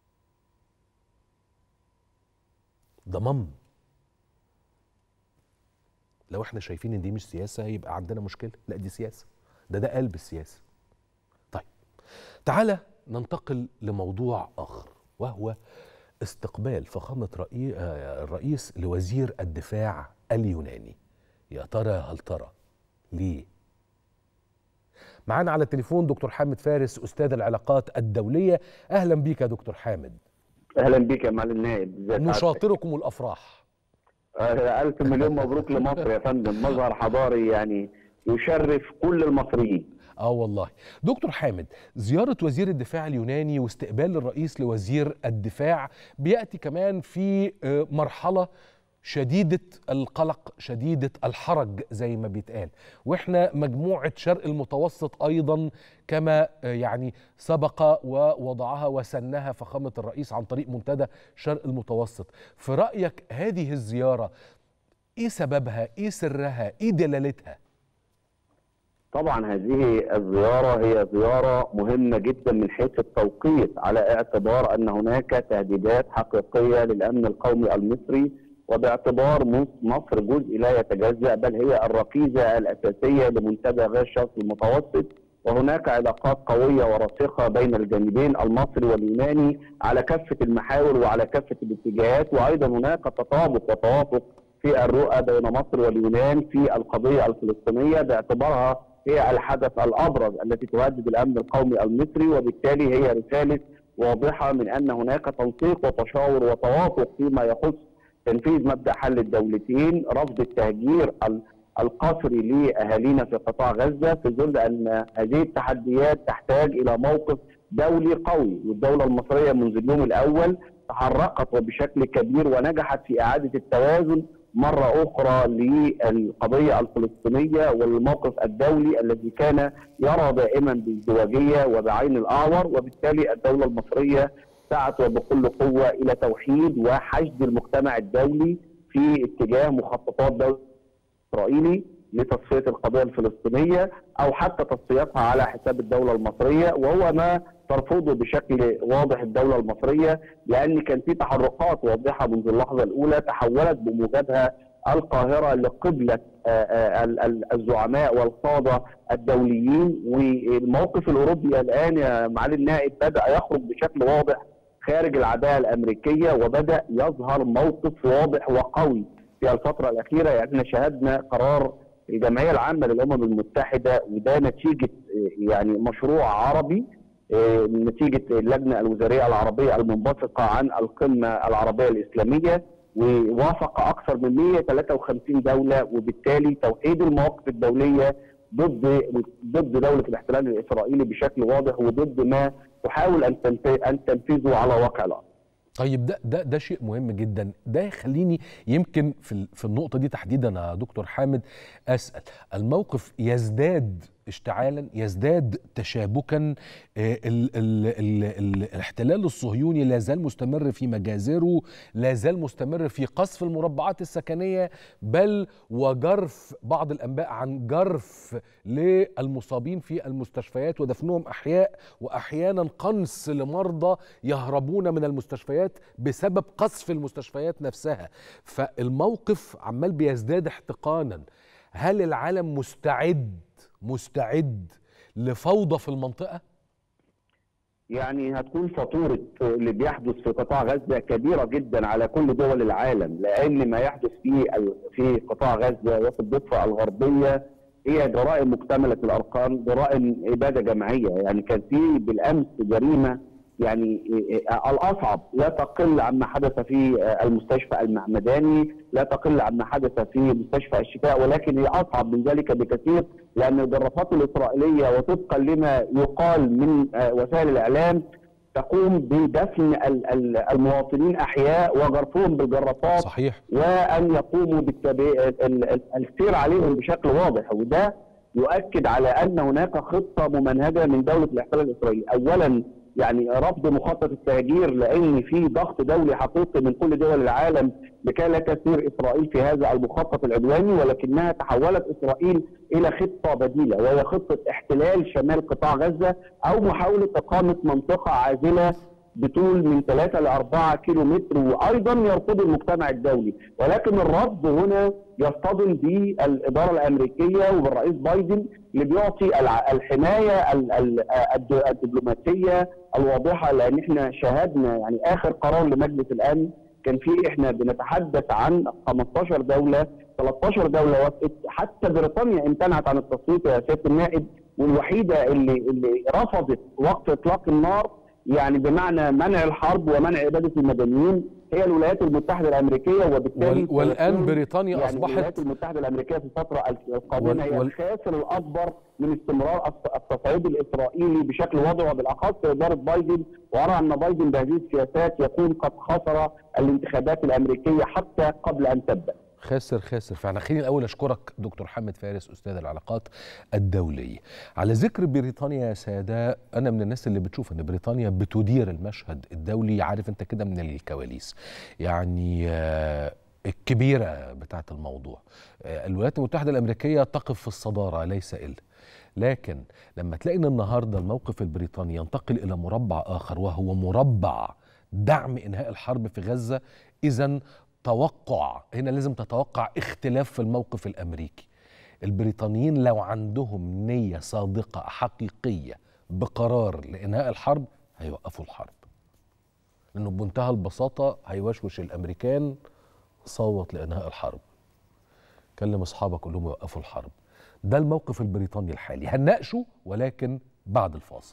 ضمم لو احنا شايفين ان دي مش سياسه يبقى عندنا مشكله لا دي سياسه ده ده قلب السياسه طيب تعالى ننتقل لموضوع اخر وهو استقبال فخامه رئي... آه، الرئيس لوزير الدفاع اليوناني يا ترى هل ترى ليه معانا على التليفون دكتور حامد فارس استاذ العلاقات الدوليه اهلا بيك يا دكتور حامد اهلا بيك يا معالي النائب ازيك حضرتك؟ نشاطركم الافراح آه، الف مليون مبروك لمصر يا فندم مظهر حضاري يعني يشرف كل المصريين اه والله دكتور حامد زيارة وزير الدفاع اليوناني واستقبال الرئيس لوزير الدفاع بيأتي كمان في آه، مرحلة شديدة القلق شديدة الحرج زي ما بيتقال واحنا مجموعة شرق المتوسط ايضا كما آه، يعني سبق ووضعها وسنها فخامة الرئيس عن طريق منتدى شرق المتوسط في رأيك هذه الزيارة ايه سببها ايه سرها ايه دلالتها طبعا هذه الزيارة هي زيارة مهمة جدا من حيث التوقيت على اعتبار أن هناك تهديدات حقيقية للأمن القومي المصري وباعتبار مص- مصر جزء لا يتجزأ بل هي الركيزة الأساسية لمنتدى غاز الشرق المتوسط وهناك علاقات قوية وراسخة بين الجانبين المصري واليوناني على كافة المحاور وعلى كافة الاتجاهات وأيضا هناك تطابق وتوافق في الرؤى بين مصر واليونان في القضية الفلسطينية باعتبارها هي الحدث الأبرز التي تهدد الأمن القومي المصري وبالتالي هي رسالة واضحة من أن هناك تنسيق وتشاور وتوافق فيما يخص تنفيذ مبدأ حل الدولتين رفض التهجير ال- القسري لأهالينا في قطاع غزة في ظل أن هذه التحديات تحتاج إلى موقف دولي قوي والدولة المصرية منذ اليوم الأول تحركت وبشكل كبير ونجحت في إعادة التوازن مرة أخرى للقضية الفلسطينية والموقف الدولي الذي كان يرى دائما بازدواجية وبعين الأعور وبالتالي الدولة المصرية سعت وبكل قوه الى توحيد وحشد المجتمع الدولي في اتجاه مخططات دوله اسرائيلي لتصفيه القضيه الفلسطينيه او حتى تصفيتها على حساب الدوله المصريه وهو ما ترفضه بشكل واضح الدوله المصريه لان كان في تحركات واضحه منذ اللحظه الاولى تحولت بموجبها القاهره لقبله الزعماء والقاده الدوليين والموقف الاوروبي الان يا معالي النائب بدا يخرج بشكل واضح خارج العداله الامريكيه وبدا يظهر موقف واضح وقوي في الفتره الاخيره يعني احنا شاهدنا قرار الجمعيه العامه للامم المتحده وده نتيجه يعني مشروع عربي نتيجه اللجنه الوزاريه العربيه المنبثقه عن القمه العربيه الاسلاميه ووافق اكثر من 153 دوله وبالتالي توحيد المواقف الدوليه ضد ضد دوله الاحتلال الاسرائيلي بشكل واضح وضد ما تحاول ان ان تنفيذه على واقع الارض. طيب ده ده ده شيء مهم جدا ده يخليني يمكن في في النقطه دي تحديدا يا دكتور حامد اسال الموقف يزداد اشتعالا يزداد تشابكا ال ال ال ال الاحتلال الصهيوني لا زال مستمر في مجازره لا زال مستمر في قصف المربعات السكنيه بل وجرف بعض الانباء عن جرف للمصابين في المستشفيات ودفنهم احياء واحيانا قنص لمرضى يهربون من المستشفيات بسبب قصف المستشفيات نفسها فالموقف عمال بيزداد احتقانا هل العالم مستعد مستعد لفوضى في المنطقه يعني هتكون فاتوره اللي بيحدث في قطاع غزه كبيره جدا على كل دول العالم لان ما يحدث في في قطاع غزه وفي الضفه الغربيه هي جرائم مكتمله الارقام جرائم اباده جماعيه يعني كان في بالامس جريمه يعني الاصعب لا تقل عما حدث في المستشفى المعمداني لا تقل عما حدث في مستشفى الشفاء ولكن هي اصعب من ذلك بكثير لان الجرافات الاسرائيليه وطبقا لما يقال من وسائل الاعلام تقوم بدفن المواطنين احياء وجرفهم بالجرافات صحيح وان يقوموا بالسير عليهم بشكل واضح وده يؤكد على ان هناك خطه ممنهجه من دوله الاحتلال الاسرائيلي اولا يعني رفض مخطط التهجير لان في ضغط دولي حقيقي من كل دول العالم لكي لا تسير اسرائيل في هذا المخطط العدواني ولكنها تحولت اسرائيل الى خطه بديله وهي خطه احتلال شمال قطاع غزه او محاوله اقامه منطقه عازله بطول من 3 ل 4 كيلو متر وايضا يرفض المجتمع الدولي ولكن الرفض هنا يصطدم بالاداره الامريكيه وبالرئيس بايدن اللي بيعطي الحمايه الدبلوماسيه الواضحه لان احنا شاهدنا يعني اخر قرار لمجلس الامن كان فيه احنا بنتحدث عن 15 دوله 13 دوله وافقت حتى بريطانيا امتنعت عن التصويت يا سياده النائب والوحيده اللي اللي رفضت وقف اطلاق النار يعني بمعنى منع الحرب ومنع اباده المدنيين هي الولايات المتحده الامريكيه وبالتالي والان بريطانيا يعني اصبحت الولايات المتحده الامريكيه في الفتره القادمه وال- هي وال- الخاسر الاكبر من استمرار الت- التصعيد الاسرائيلي بشكل واضح وبالاخص اداره بايدن وارى ان بايدن بهذه السياسات يكون قد خسر الانتخابات الامريكيه حتى قبل ان تبدا. خاسر خاسر فاحنا خليني الاول اشكرك دكتور حامد فارس استاذ العلاقات الدوليه على ذكر بريطانيا يا ساده انا من الناس اللي بتشوف ان بريطانيا بتدير المشهد الدولي عارف انت كده من الكواليس يعني آه، الكبيره بتاعت الموضوع آه، الولايات المتحده الامريكيه تقف في الصداره ليس الا لكن لما تلاقي ان النهارده الموقف البريطاني ينتقل الى مربع اخر وهو مربع دعم انهاء الحرب في غزه اذا توقع هنا لازم تتوقع اختلاف في الموقف الامريكي البريطانيين لو عندهم نيه صادقه حقيقيه بقرار لانهاء الحرب هيوقفوا الحرب لانه بمنتهى البساطه هيوشوش الامريكان صوت لانهاء الحرب كلم اصحابك قول لهم يوقفوا الحرب ده الموقف البريطاني الحالي هنناقشه ولكن بعد الفاصل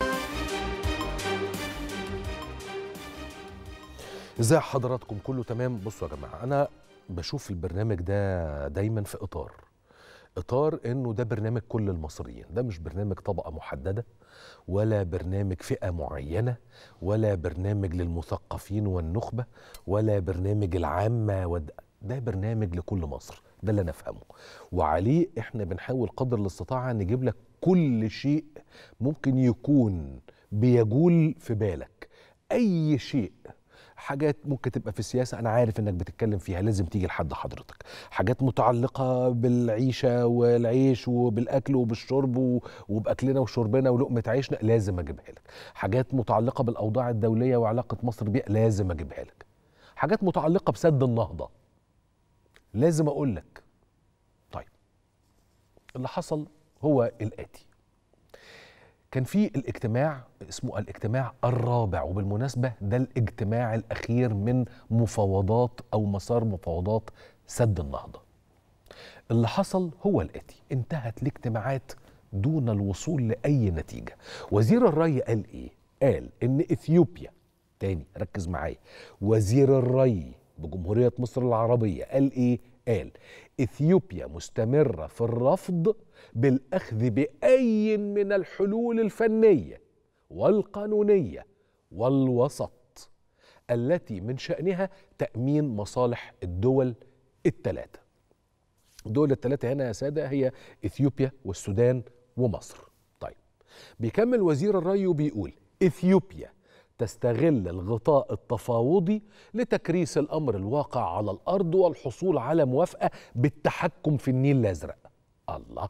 ازاي حضراتكم كله تمام بصوا يا جماعه انا بشوف البرنامج ده دايما في اطار اطار انه ده برنامج كل المصريين ده مش برنامج طبقه محدده ولا برنامج فئه معينه ولا برنامج للمثقفين والنخبه ولا برنامج العامه ود... ده برنامج لكل مصر ده اللي انا افهمه وعليه احنا بنحاول قدر الاستطاعه نجيب لك كل شيء ممكن يكون بيجول في بالك اي شيء حاجات ممكن تبقى في السياسه انا عارف انك بتتكلم فيها لازم تيجي لحد حضرتك حاجات متعلقه بالعيشه والعيش وبالاكل وبالشرب و- وباكلنا وشربنا ولقمه عيشنا لازم اجيبها لك حاجات متعلقه بالاوضاع الدوليه وعلاقه مصر بيها لازم اجيبها لك حاجات متعلقه بسد النهضه لازم اقول لك طيب اللي حصل هو الاتي كان في الاجتماع اسمه الاجتماع الرابع وبالمناسبة ده الاجتماع الأخير من مفاوضات أو مسار مفاوضات سد النهضة اللي حصل هو الآتي انتهت الاجتماعات دون الوصول لأي نتيجة وزير الري قال إيه؟ قال إن إثيوبيا تاني ركز معايا وزير الري بجمهورية مصر العربية قال إيه؟ قال إثيوبيا مستمرة في الرفض بالأخذ بأي من الحلول الفنية والقانونية والوسط التي من شأنها تأمين مصالح الدول الثلاثة الدول الثلاثة هنا يا سادة هي إثيوبيا والسودان ومصر طيب بيكمل وزير الري وبيقول إثيوبيا تستغل الغطاء التفاوضي لتكريس الأمر الواقع على الأرض والحصول على موافقة بالتحكم في النيل الأزرق الله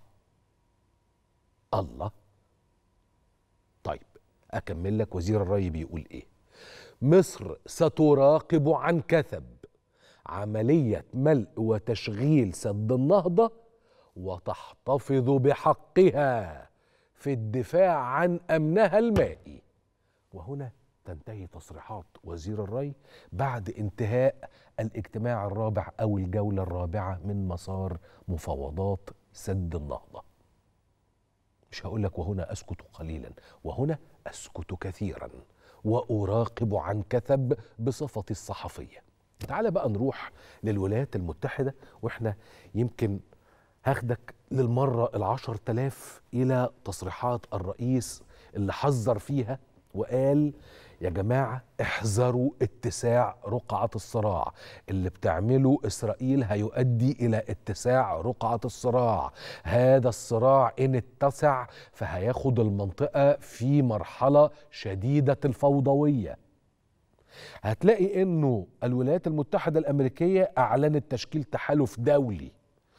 الله طيب أكمل لك وزير الري بيقول إيه مصر ستراقب عن كثب عملية ملء وتشغيل سد النهضة وتحتفظ بحقها في الدفاع عن أمنها المائي وهنا تنتهي تصريحات وزير الري بعد انتهاء الاجتماع الرابع أو الجولة الرابعة من مسار مفاوضات سد النهضة مش هقول لك وهنا أسكت قليلا وهنا أسكت كثيرا وأراقب عن كثب بصفتي الصحفية تعال بقى نروح للولايات المتحدة وإحنا يمكن هاخدك للمرة العشر تلاف إلى تصريحات الرئيس اللي حذر فيها وقال يا جماعة احذروا اتساع رقعة الصراع اللي بتعمله إسرائيل هيؤدي إلى اتساع رقعة الصراع هذا الصراع إن اتسع فهياخد المنطقة في مرحلة شديدة الفوضوية هتلاقي انه الولايات المتحدة الامريكية اعلنت تشكيل تحالف دولي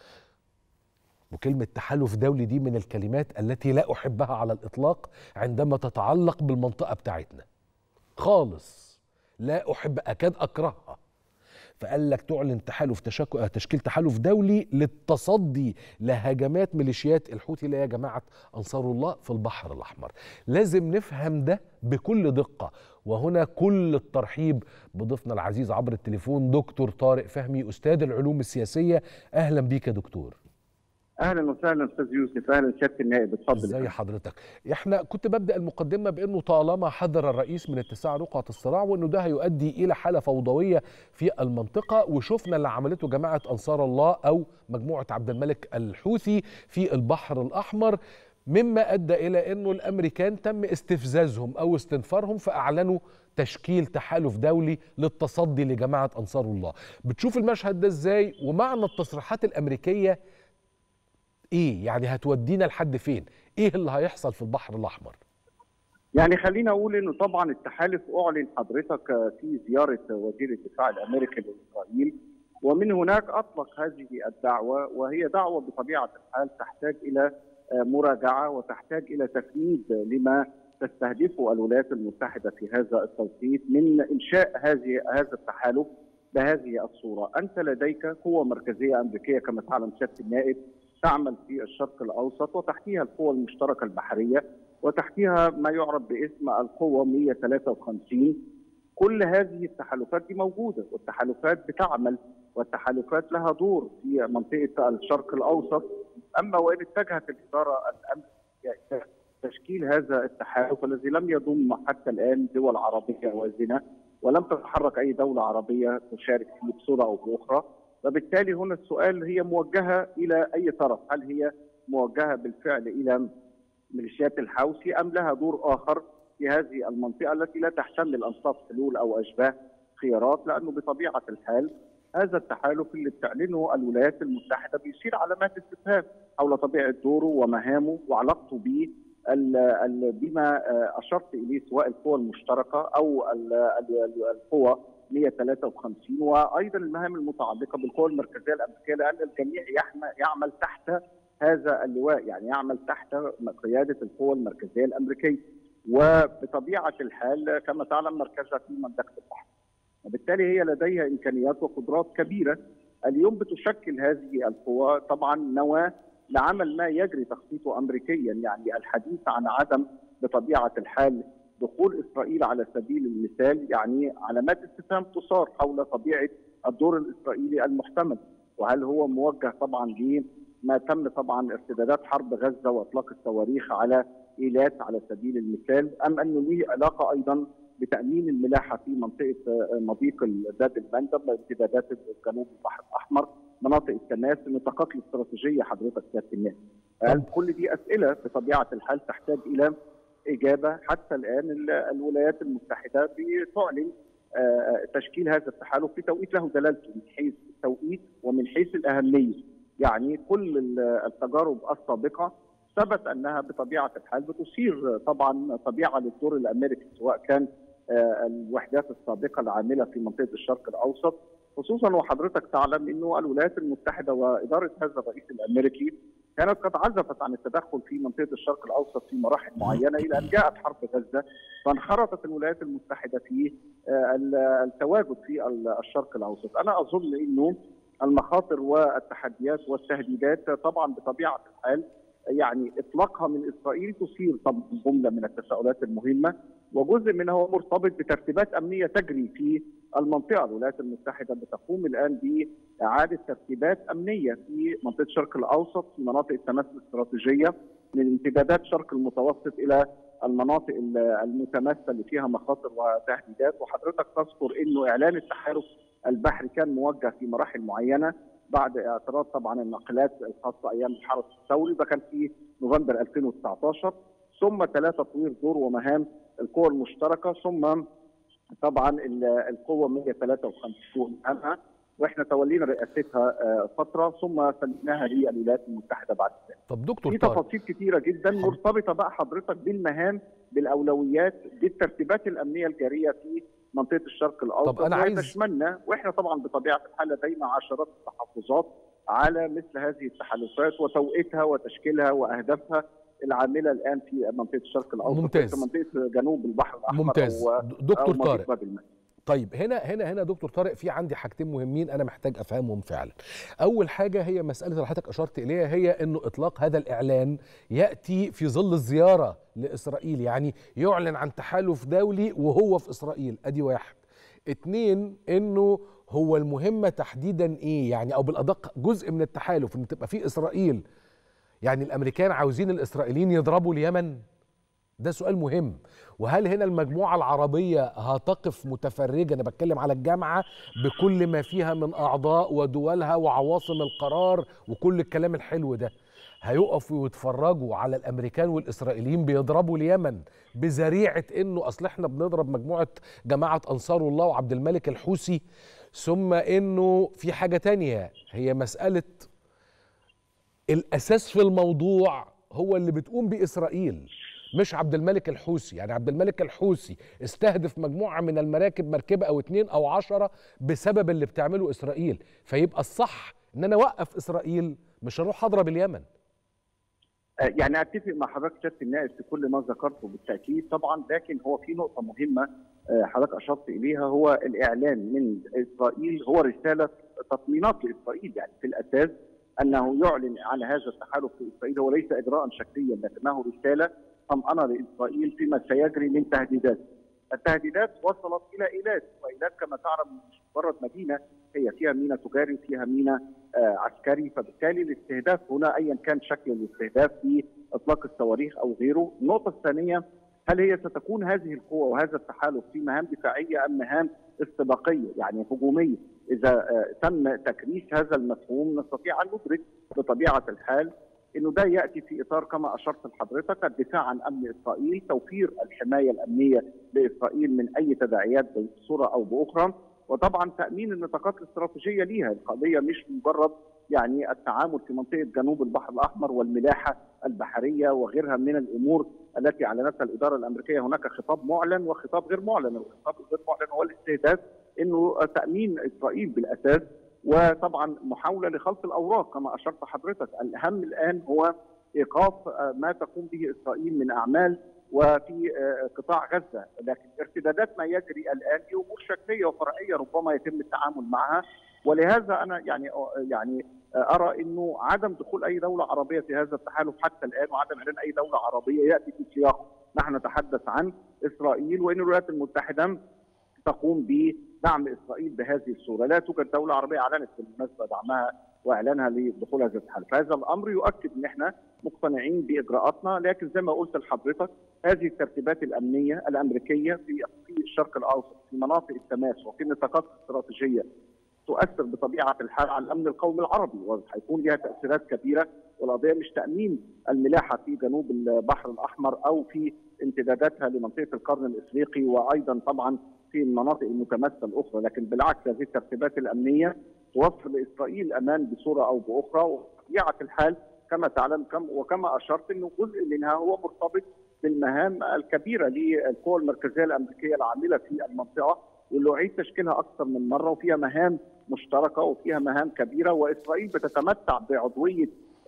وكلمة تحالف دولي دي من الكلمات التي لا احبها على الاطلاق عندما تتعلق بالمنطقة بتاعتنا خالص لا احب اكاد اكرهها فقال لك تعلن تحالف تشك... تشكيل تحالف دولي للتصدي لهجمات ميليشيات الحوثي اللي هي جماعه انصار الله في البحر الاحمر. لازم نفهم ده بكل دقه وهنا كل الترحيب بضيفنا العزيز عبر التليفون دكتور طارق فهمي استاذ العلوم السياسيه اهلا بيك يا دكتور. اهلا وسهلا استاذ يوسف اهلا سياده النائب اتفضل ازي حضرتك احنا كنت ببدا المقدمه بانه طالما حذر الرئيس من اتساع رقعه الصراع وانه ده هيؤدي الى حاله فوضويه في المنطقه وشفنا اللي عملته جماعه انصار الله او مجموعه عبد الملك الحوثي في البحر الاحمر مما ادى الى انه الامريكان تم استفزازهم او استنفارهم فاعلنوا تشكيل تحالف دولي للتصدي لجماعه انصار الله بتشوف المشهد ده ازاي ومعنى التصريحات الامريكيه ايه يعني هتودينا لحد فين ايه اللي هيحصل في البحر الاحمر يعني خلينا اقول انه طبعا التحالف اعلن حضرتك في زياره وزير الدفاع الامريكي لاسرائيل ومن هناك اطلق هذه الدعوه وهي دعوه بطبيعه الحال تحتاج الى مراجعه وتحتاج الى تفنيد لما تستهدفه الولايات المتحده في هذا التوقيت من انشاء هذه هذا التحالف بهذه الصوره، انت لديك قوه مركزيه امريكيه كما تعلم سياده النائب تعمل في الشرق الاوسط وتحتيها القوى المشتركه البحريه وتحتيها ما يعرف باسم القوه 153 كل هذه التحالفات دي موجوده والتحالفات بتعمل والتحالفات لها دور في منطقه الشرق الاوسط اما وان اتجهت الاداره الامريكيه تشكيل هذا التحالف الذي لم يضم حتى الان دول عربيه وازنه ولم تتحرك اي دوله عربيه تشارك فيه بصوره او باخرى وبالتالي هنا السؤال هي موجهه الى اي طرف؟ هل هي موجهه بالفعل الى ميليشيات الحوثي ام لها دور اخر في هذه المنطقه التي لا تحتمل انصاف حلول او اشباه خيارات لانه بطبيعه الحال هذا التحالف اللي بتعلنه الولايات المتحده بيشير علامات استفهام حول طبيعه دوره ومهامه وعلاقته به ال- ال- بما آه، اشرت اليه سواء القوى المشتركه او ال- ال- ال- القوى 153 وايضا المهام المتعلقه بالقوى المركزيه الامريكيه لان الجميع يحم- يعمل تحت هذا اللواء يعني يعمل تحت قياده القوى المركزيه الامريكيه وبطبيعه الحال كما تعلم مركزها في منطقه البحر وبالتالي هي لديها امكانيات وقدرات كبيره اليوم بتشكل هذه القوى طبعا نواه لعمل ما يجري تخطيطه امريكيا يعني الحديث عن عدم بطبيعه الحال دخول اسرائيل على سبيل المثال يعني علامات استفهام تثار حول طبيعه الدور الاسرائيلي المحتمل وهل هو موجه طبعا لما تم طبعا ارتدادات حرب غزه واطلاق الصواريخ على ايلات على سبيل المثال ام انه له علاقه ايضا بتامين الملاحه في منطقه آه، مضيق باب المندب امتدادات جنوب البحر الاحمر مناطق التماس النطاقات الاستراتيجيه حضرتك سياده الناس هل كل دي اسئله بطبيعه الحال تحتاج الى اجابه حتى الان ال- الولايات المتحده بتعلن آه، تشكيل هذا التحالف في توقيت له دلالته من حيث التوقيت ومن حيث الاهميه يعني كل ال- التجارب السابقه ثبت انها بطبيعه الحال بتثير طبعا طبيعه للدور الامريكي سواء كان آه، الوحدات السابقه العامله في منطقه الشرق الاوسط خصوصا وحضرتك تعلم انه الولايات المتحده واداره هذا الرئيس الامريكي كانت قد عزفت عن التدخل في منطقه الشرق الاوسط في مراحل معينه الى ان جاءت حرب غزه فانخرطت الولايات المتحده في آه، ال- التواجد في ال- الشرق الاوسط، انا اظن انه المخاطر والتحديات والتهديدات طبعا بطبيعه الحال يعني اطلاقها من اسرائيل تثير طبعا جمله من التساؤلات المهمه وجزء منها هو مرتبط بترتيبات امنيه تجري في المنطقه، الولايات المتحده بتقوم الان باعاده ترتيبات امنيه في منطقه الشرق الاوسط في مناطق التماس الاستراتيجيه من امتدادات الشرق المتوسط الى المناطق ال- المتماسه اللي فيها مخاطر وتهديدات وحضرتك تذكر انه اعلان التحالف البحري كان موجه في مراحل معينه بعد اعتراض طبعا الناقلات الخاصه ايام الحرس الثوري ده كان في نوفمبر 2019 ثم ثلاثه تطوير دور ومهام القوى المشتركه ثم طبعا ال- القوه 153 عنها واحنا تولينا رئاستها آه، فتره ثم سلمناها للولايات المتحده بعد ذلك. طب دكتور في طارق تفاصيل كتيره جدا مرتبطه بقى حضرتك بالمهام بالاولويات بالترتيبات الامنيه الجاريه في منطقه الشرق الاوسط طب أنا عايز- تشملنا واحنا طبعا بطبيعه الحال لدينا عشرات التحفظات على مثل هذه التحالفات وتوقيتها وتشكيلها واهدافها العامله الان في منطقه الشرق الاوسط ممتاز. في منطقه جنوب البحر الاحمر ممتاز أو د- دكتور أو مضيق طارق باب المندب. طيب هنا هنا هنا دكتور طارق في عندي حاجتين مهمين انا محتاج افهمهم فعلا. اول حاجه هي مساله اللي حضرتك اشرت اليها هي انه اطلاق هذا الاعلان ياتي في ظل الزياره لاسرائيل يعني يعلن عن تحالف دولي وهو في اسرائيل ادي واحد. اتنين انه هو المهمه تحديدا ايه يعني او بالادق جزء من التحالف ان تبقى في اسرائيل يعني الامريكان عاوزين الاسرائيليين يضربوا اليمن ده سؤال مهم وهل هنا المجموعة العربية هتقف متفرجة أنا بتكلم على الجامعة بكل ما فيها من أعضاء ودولها وعواصم القرار وكل الكلام الحلو ده هيقفوا ويتفرجوا على الامريكان والاسرائيليين بيضربوا اليمن بذريعه انه اصل احنا بنضرب مجموعه جماعه انصار الله وعبد الملك الحوثي ثم انه في حاجه تانية هي مساله الاساس في الموضوع هو اللي بتقوم بيه اسرائيل مش عبد الملك الحوثي يعني عبد الملك الحوثي استهدف مجموعة من المراكب مركبة أو اتنين أو عشرة بسبب اللي بتعمله إسرائيل فيبقى الصح إن أنا أوقف إسرائيل مش هروح أضرب اليمن آه، يعني اتفق مع حضرتك سياده النائب في كل ما ذكرته بالتاكيد طبعا لكن هو في نقطه مهمه آه، حضرتك اشرت اليها هو الاعلان من اسرائيل هو رساله تطمينات لاسرائيل يعني في الاساس انه يعلن عن هذا التحالف في اسرائيل هو ليس اجراء شكليا لكنه رساله طمأنه لاسرائيل فيما سيجري من تهديدات. التهديدات وصلت الى ايلات وايلات كما تعلم مش مجرد مدينه هي فيها ميناء تجاري وفيها ميناء آه عسكري فبالتالي الاستهداف هنا ايا كان شكل الاستهداف في اطلاق الصواريخ او غيره. النقطه الثانيه هل هي ستكون هذه القوة وهذا التحالف في مهام دفاعية أم مهام استباقية يعني هجومية إذا آه، تم تكريس هذا المفهوم نستطيع أن ندرك بطبيعة الحال انه ده ياتي في اطار كما اشرت لحضرتك الدفاع عن امن اسرائيل، توفير الحمايه الامنيه لاسرائيل من اي تداعيات بصوره او باخرى، وطبعا تامين النطاقات الاستراتيجيه ليها القضيه مش مجرد يعني التعامل في منطقه جنوب البحر الاحمر والملاحه البحريه وغيرها من الامور التي اعلنتها الاداره الامريكيه هناك خطاب معلن وخطاب غير معلن، الخطاب الغير معلن هو الاستهداف انه تامين اسرائيل بالاساس وطبعا محاوله لخلط الاوراق كما اشرت حضرتك، الاهم الان هو ايقاف ما تقوم به اسرائيل من اعمال وفي قطاع غزه، لكن ارتدادات ما يجري الان دي امور شكليه وفرعيه ربما يتم التعامل معها ولهذا انا يعني يعني ارى انه عدم دخول اي دوله عربيه في هذا التحالف حتى الان وعدم اعلان اي دوله عربيه ياتي في سياق نحن نتحدث عن اسرائيل وان الولايات المتحده تقوم بدعم اسرائيل بهذه الصوره، لا توجد دوله عربيه اعلنت بالمناسبه دعمها واعلانها لدخول هذا التحالف، هذا الامر يؤكد ان احنا مقتنعين باجراءاتنا لكن زي ما قلت لحضرتك هذه الترتيبات الامنيه الامريكيه في في الشرق الاوسط في مناطق التماس وفي النطاقات الاستراتيجيه تؤثر بطبيعه الحال على الامن القومي العربي وهيكون لها تاثيرات كبيره والقضيه مش تامين الملاحه في جنوب البحر الاحمر او في امتداداتها لمنطقه القرن الافريقي وايضا طبعا في المناطق المتماسه الاخرى لكن بالعكس هذه الترتيبات الامنيه توفر لاسرائيل امان بصوره او باخرى وبطبيعه الحال كما تعلم كم وكما اشرت انه جزء منها هو مرتبط بالمهام الكبيره للقوى المركزيه الامريكيه العامله في المنطقه واللي اعيد تشكيلها اكثر من مره وفيها مهام مشتركه وفيها مهام كبيره واسرائيل بتتمتع بعضويه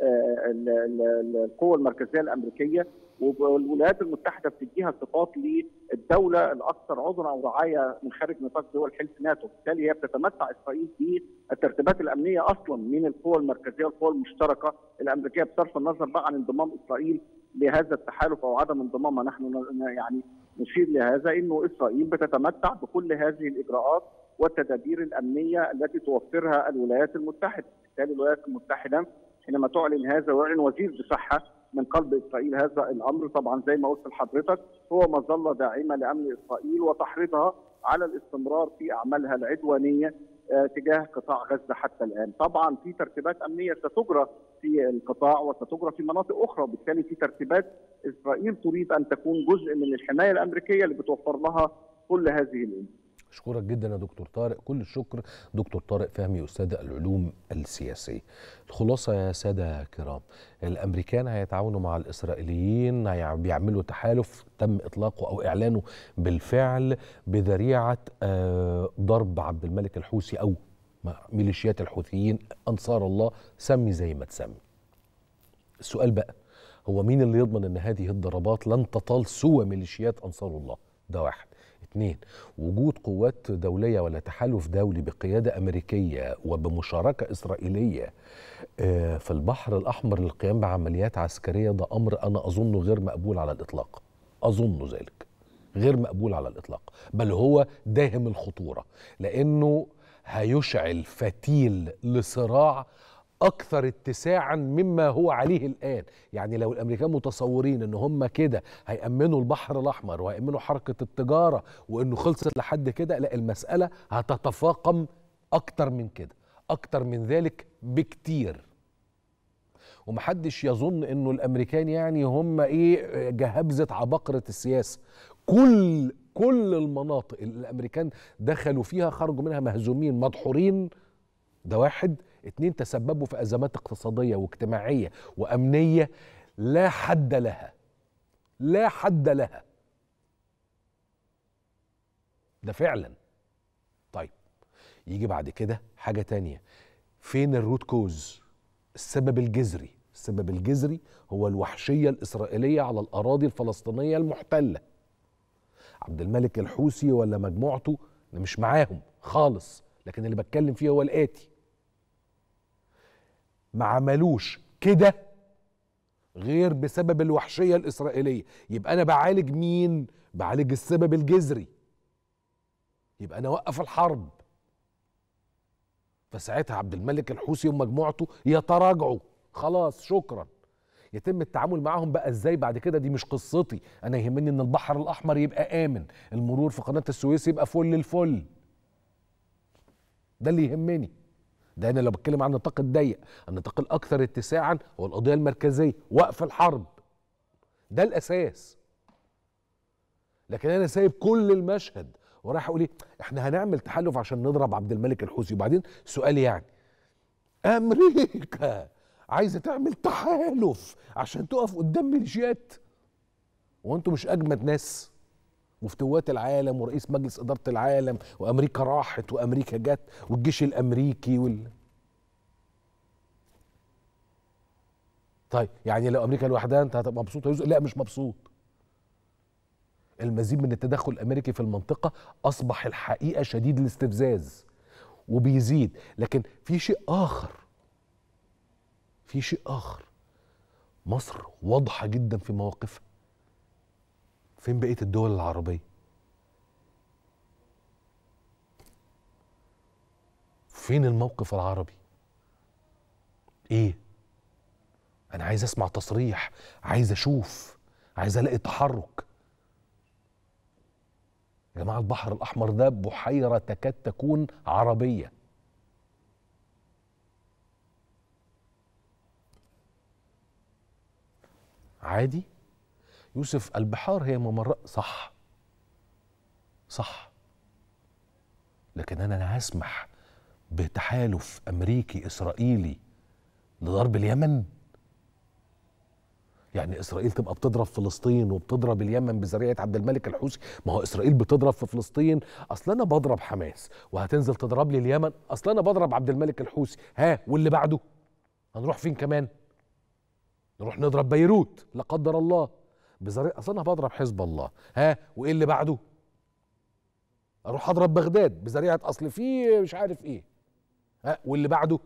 القوى المركزيه الامريكيه والولايات المتحده بتديها صفات للدوله الاكثر عذرا او رعايه من خارج نطاق دول حلف ناتو، بالتالي هي بتتمتع اسرائيل بالترتيبات الامنيه اصلا من القوى المركزيه والقوى المشتركه الامريكيه بصرف النظر بقى عن انضمام اسرائيل لهذا التحالف او عدم انضمامها نحن يعني نشير لهذا انه اسرائيل بتتمتع بكل هذه الاجراءات والتدابير الامنيه التي توفرها الولايات المتحده، بالتالي الولايات المتحده حينما تعلن هذا ويعلن وزير الصحه من قلب اسرائيل هذا الامر طبعا زي ما قلت لحضرتك هو مظله داعمه لامن اسرائيل وتحريضها على الاستمرار في اعمالها العدوانيه تجاه قطاع غزه حتى الان، طبعا في ترتيبات امنيه ستجرى في القطاع وستجرى في مناطق اخرى، وبالتالي في ترتيبات اسرائيل تريد ان تكون جزء من الحمايه الامريكيه اللي بتوفر لها كل هذه الامور. اشكرك جدا يا دكتور طارق كل الشكر دكتور طارق فهمي استاذ العلوم السياسيه الخلاصه يا ساده كرام الامريكان هيتعاونوا مع الاسرائيليين بيعملوا تحالف تم اطلاقه او اعلانه بالفعل بذريعه ضرب عبد الملك الحوثي او ميليشيات الحوثيين انصار الله سمي زي ما تسمي السؤال بقى هو مين اللي يضمن ان هذه الضربات لن تطال سوى ميليشيات انصار الله ده واحد اثنين وجود قوات دوليه ولا تحالف دولي بقياده امريكيه وبمشاركه اسرائيليه في البحر الاحمر للقيام بعمليات عسكريه ده امر انا اظنه غير مقبول على الاطلاق اظن ذلك غير مقبول على الاطلاق بل هو داهم الخطوره لانه هيشعل فتيل لصراع اكثر اتساعا مما هو عليه الان يعني لو الامريكان متصورين ان هم كده هيامنوا البحر الاحمر وهيامنوا حركه التجاره وانه خلصت لحد كده لا المساله هتتفاقم اكتر من كده اكتر من ذلك بكتير ومحدش يظن انه الامريكان يعني هم ايه جهبذه عباقره السياسه كل كل المناطق اللي الامريكان دخلوا فيها خرجوا منها مهزومين مدحورين ده واحد اتنين تسببوا في ازمات اقتصاديه واجتماعيه وامنيه لا حد لها لا حد لها ده فعلا طيب يجي بعد كده حاجه تانية فين الروت كوز السبب الجذري السبب الجذري هو الوحشيه الاسرائيليه على الاراضي الفلسطينيه المحتله عبد الملك الحوثي ولا مجموعته انا مش معاهم خالص لكن اللي بتكلم فيه هو الاتي ما عملوش كده غير بسبب الوحشية الإسرائيلية يبقى أنا بعالج مين؟ بعالج السبب الجذري يبقى أنا أوقف الحرب فساعتها عبد الملك الحوثي ومجموعته يتراجعوا خلاص شكرا يتم التعامل معاهم بقى ازاي بعد كده دي مش قصتي انا يهمني ان البحر الاحمر يبقى امن المرور في قناه السويس يبقى فل الفل ده اللي يهمني ده انا لو بتكلم عن النطاق الضيق النطاق الاكثر اتساعا هو القضيه المركزيه وقف الحرب ده الاساس لكن انا سايب كل المشهد ورايح اقول ايه احنا هنعمل تحالف عشان نضرب عبد الملك الحوثي وبعدين سؤال يعني امريكا عايزه تعمل تحالف عشان تقف قدام ميليشيات وانتوا مش اجمد ناس وفتوات العالم ورئيس مجلس اداره العالم وامريكا راحت وامريكا جت والجيش الامريكي وال طيب يعني لو امريكا لوحدها انت هتبقى مبسوط يا يوسف؟ لا مش مبسوط المزيد من التدخل الامريكي في المنطقه اصبح الحقيقه شديد الاستفزاز وبيزيد لكن في شيء اخر في شيء اخر مصر واضحه جدا في مواقفها فين بقيه الدول العربيه فين الموقف العربي ايه انا عايز اسمع تصريح عايز اشوف عايز الاقي تحرك يا جماعه البحر الاحمر ده بحيره تكاد تكون عربيه عادي يوسف البحار هي ممرات صح صح لكن انا لا هسمح بتحالف امريكي اسرائيلي لضرب اليمن يعني اسرائيل تبقى بتضرب فلسطين وبتضرب اليمن بذريعه عبد الملك الحوثي ما هو اسرائيل بتضرب في فلسطين اصل انا بضرب حماس وهتنزل تضرب لي اليمن اصل انا بضرب عبد الملك الحوثي ها واللي بعده هنروح فين كمان نروح نضرب بيروت لا قدر الله بذريعه اصل انا بضرب حزب الله ها وايه اللي بعده اروح اضرب بغداد بذريعه اصل في مش عارف ايه ها واللي بعده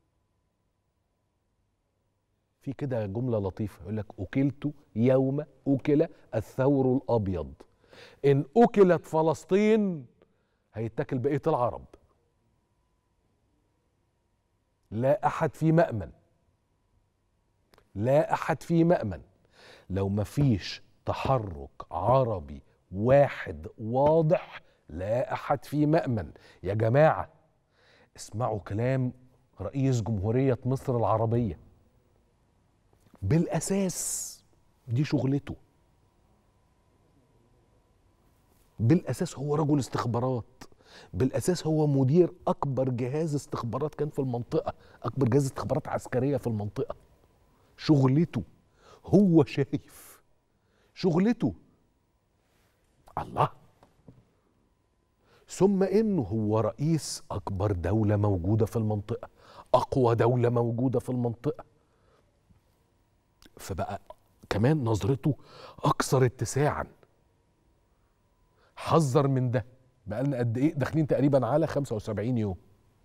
في كده جمله لطيفه يقول لك اكلت يوم اكل الثور الابيض ان اكلت فلسطين هيتاكل بقيه العرب لا احد في مامن لا احد في مامن لو مفيش تحرك عربي واحد واضح لا احد في مامن يا جماعه اسمعوا كلام رئيس جمهوريه مصر العربيه بالاساس دي شغلته بالاساس هو رجل استخبارات بالاساس هو مدير اكبر جهاز استخبارات كان في المنطقه اكبر جهاز استخبارات عسكريه في المنطقه شغلته هو شايف شغلته الله ثم انه هو رئيس اكبر دوله موجوده في المنطقه اقوى دوله موجوده في المنطقه فبقى كمان نظرته اكثر اتساعا حذر من ده بقى لنا قد ايه داخلين تقريبا على 75 يوم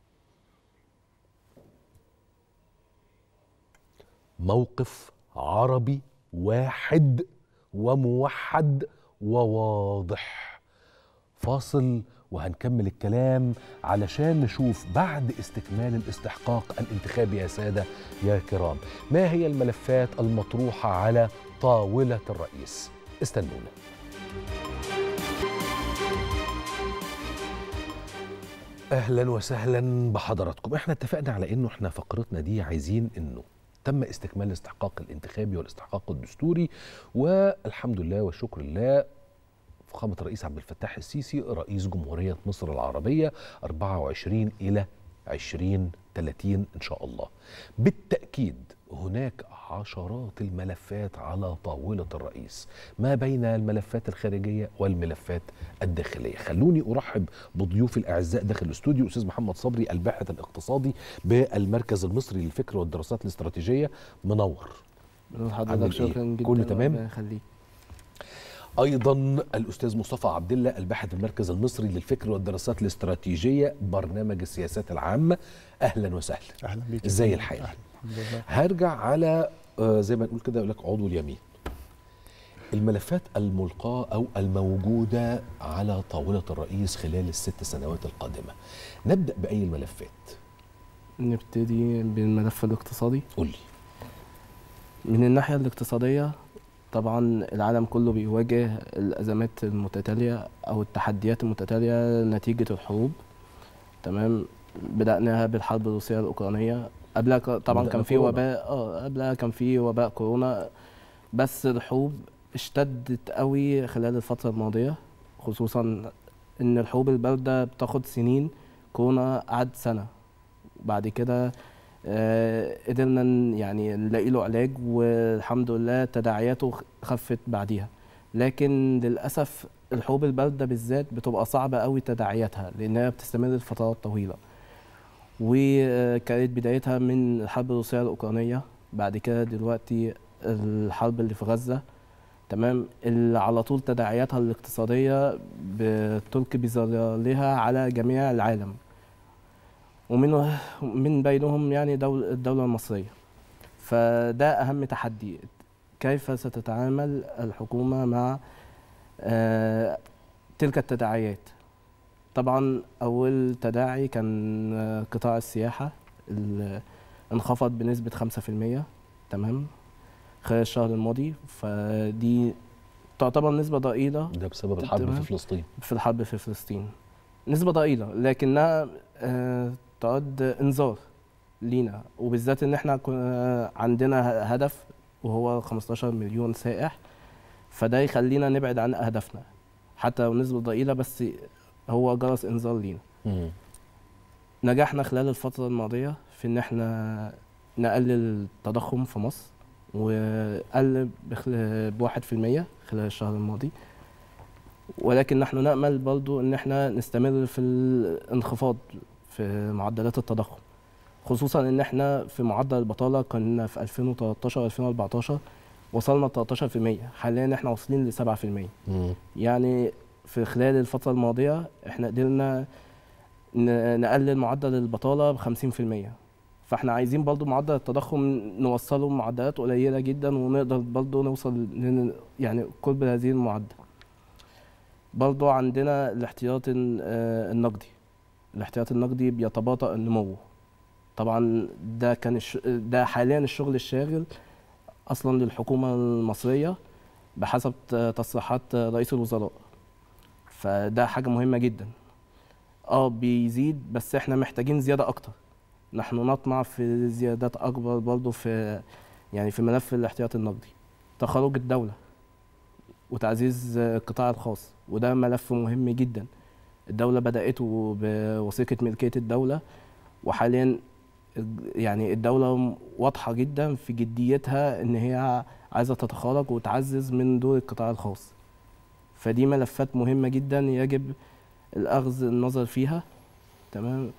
موقف عربي واحد وموحد وواضح فاصل وهنكمل الكلام علشان نشوف بعد استكمال الاستحقاق الانتخابي يا ساده يا كرام ما هي الملفات المطروحه على طاوله الرئيس استنونا اهلا وسهلا بحضراتكم احنا اتفقنا على انه احنا فقرتنا دي عايزين انه تم استكمال الاستحقاق الانتخابي والاستحقاق الدستوري والحمد لله والشكر لله فخامة الرئيس عبد الفتاح السيسي رئيس جمهورية مصر العربية 24 إلى 2030 إن شاء الله بالتأكيد هناك عشرات الملفات على طاولة الرئيس ما بين الملفات الخارجية والملفات الداخلية خلوني أرحب بضيوفي الأعزاء داخل الاستوديو أستاذ محمد صبري الباحث الاقتصادي بالمركز المصري للفكر والدراسات الاستراتيجية منور عامل حضرتك إيه؟ شكرا جدا كله تمام؟ ربنا يخليك ايضا الاستاذ مصطفى عبد الله الباحث المركز المصري للفكر والدراسات الاستراتيجيه برنامج السياسات العامه اهلا وسهلا اهلا بيك ازاي يا الحال؟ فندم. الحمد لله هرجع على آه، زي ما نقول كده يقول لك عضو اليمين الملفات الملقاه او الموجوده على طاوله الرئيس خلال الست سنوات القادمه نبدا باي الملفات نبتدي بالملف الاقتصادي قول لي من الناحية الاقتصادية طبعا العالم كله بيواجه الأزمات المتتالية أو التحديات المتتالية نتيجة الحروب تمام بدأناها بالحرب الروسية الأوكرانية قبلها ك- طبعا بدأنا كان في كورونا. وباء اه قبلها كان في وباء كورونا بس الحروب اشتدت قوي خلال الفترة الماضية خصوصا ان الحروب البارده بتاخد سنين كورونا قعد سنه بعد كده آه، قدرنا ن- يعني نلاقي له علاج والحمد لله تداعياته خ- خفت بعديها لكن للاسف الحروب البارده بالذات بتبقى صعبه قوي تداعياتها لانها بتستمر لفترات طويله وكانت بدايتها من الحرب الروسيه الاوكرانيه بعد كده دلوقتي الحرب اللي في غزه تمام اللي على طول تداعياتها الاقتصاديه بتلقي بظلالها على جميع العالم ومن من بينهم يعني دول الدوله المصريه فده اهم تحدي كيف ستتعامل الحكومه مع آه، تلك التداعيات طبعا اول تداعي كان آه، قطاع السياحه اللي انخفض بنسبه 5% تمام خلال الشهر الماضي فدي تعتبر نسبه ضئيله ده بسبب الحرب تمام. في فلسطين في الحرب في فلسطين نسبة ضئيلة لكنها آه، تعد إنذار لينا وبالذات إن إحنا كنا عندنا ه- هدف وهو 15 مليون سائح فده يخلينا نبعد عن أهدافنا حتى لو نسبة ضئيلة بس هو جرس إنذار لينا مم. نجحنا خلال الفترة الماضية في إن إحنا نقلل التضخم في مصر وقل بخل- بواحد في المية خلال الشهر الماضي ولكن نحن نأمل برضو إن إحنا نستمر في الانخفاض في معدلات التضخم خصوصا إن إحنا في معدل البطالة كنا في 2013 2014 وصلنا 13% حاليا إحنا واصلين ل 7% مم. يعني في خلال الفترة الماضية إحنا قدرنا ن- نقلل معدل البطالة ب 50% فاحنا عايزين برضو معدل التضخم نوصله معدلات قليلة جدا ونقدر برضو نوصل لن- يعني قرب هذه المعدل برضو عندنا الاحتياط ال- آه، النقدي الاحتياط النقدي بيتباطأ النمو طبعا ده كان الش... ده حاليا الشغل الشاغل اصلا للحكومة المصرية بحسب ت- تصريحات رئيس الوزراء فده حاجة مهمة جدا اه بيزيد بس احنا محتاجين زيادة اكتر نحن نطمع في زيادات اكبر برضو في يعني في ملف الاحتياط النقدي تخرج الدولة وتعزيز القطاع الخاص وده ملف مهم جدا الدولة بدأته بوثيقة ملكية الدولة وحاليا يعني الدولة واضحة جدا في جديتها ان هي عايزة تتخرج وتعزز من دور القطاع الخاص فدي ملفات مهمة جدا يجب الأخذ النظر فيها تمام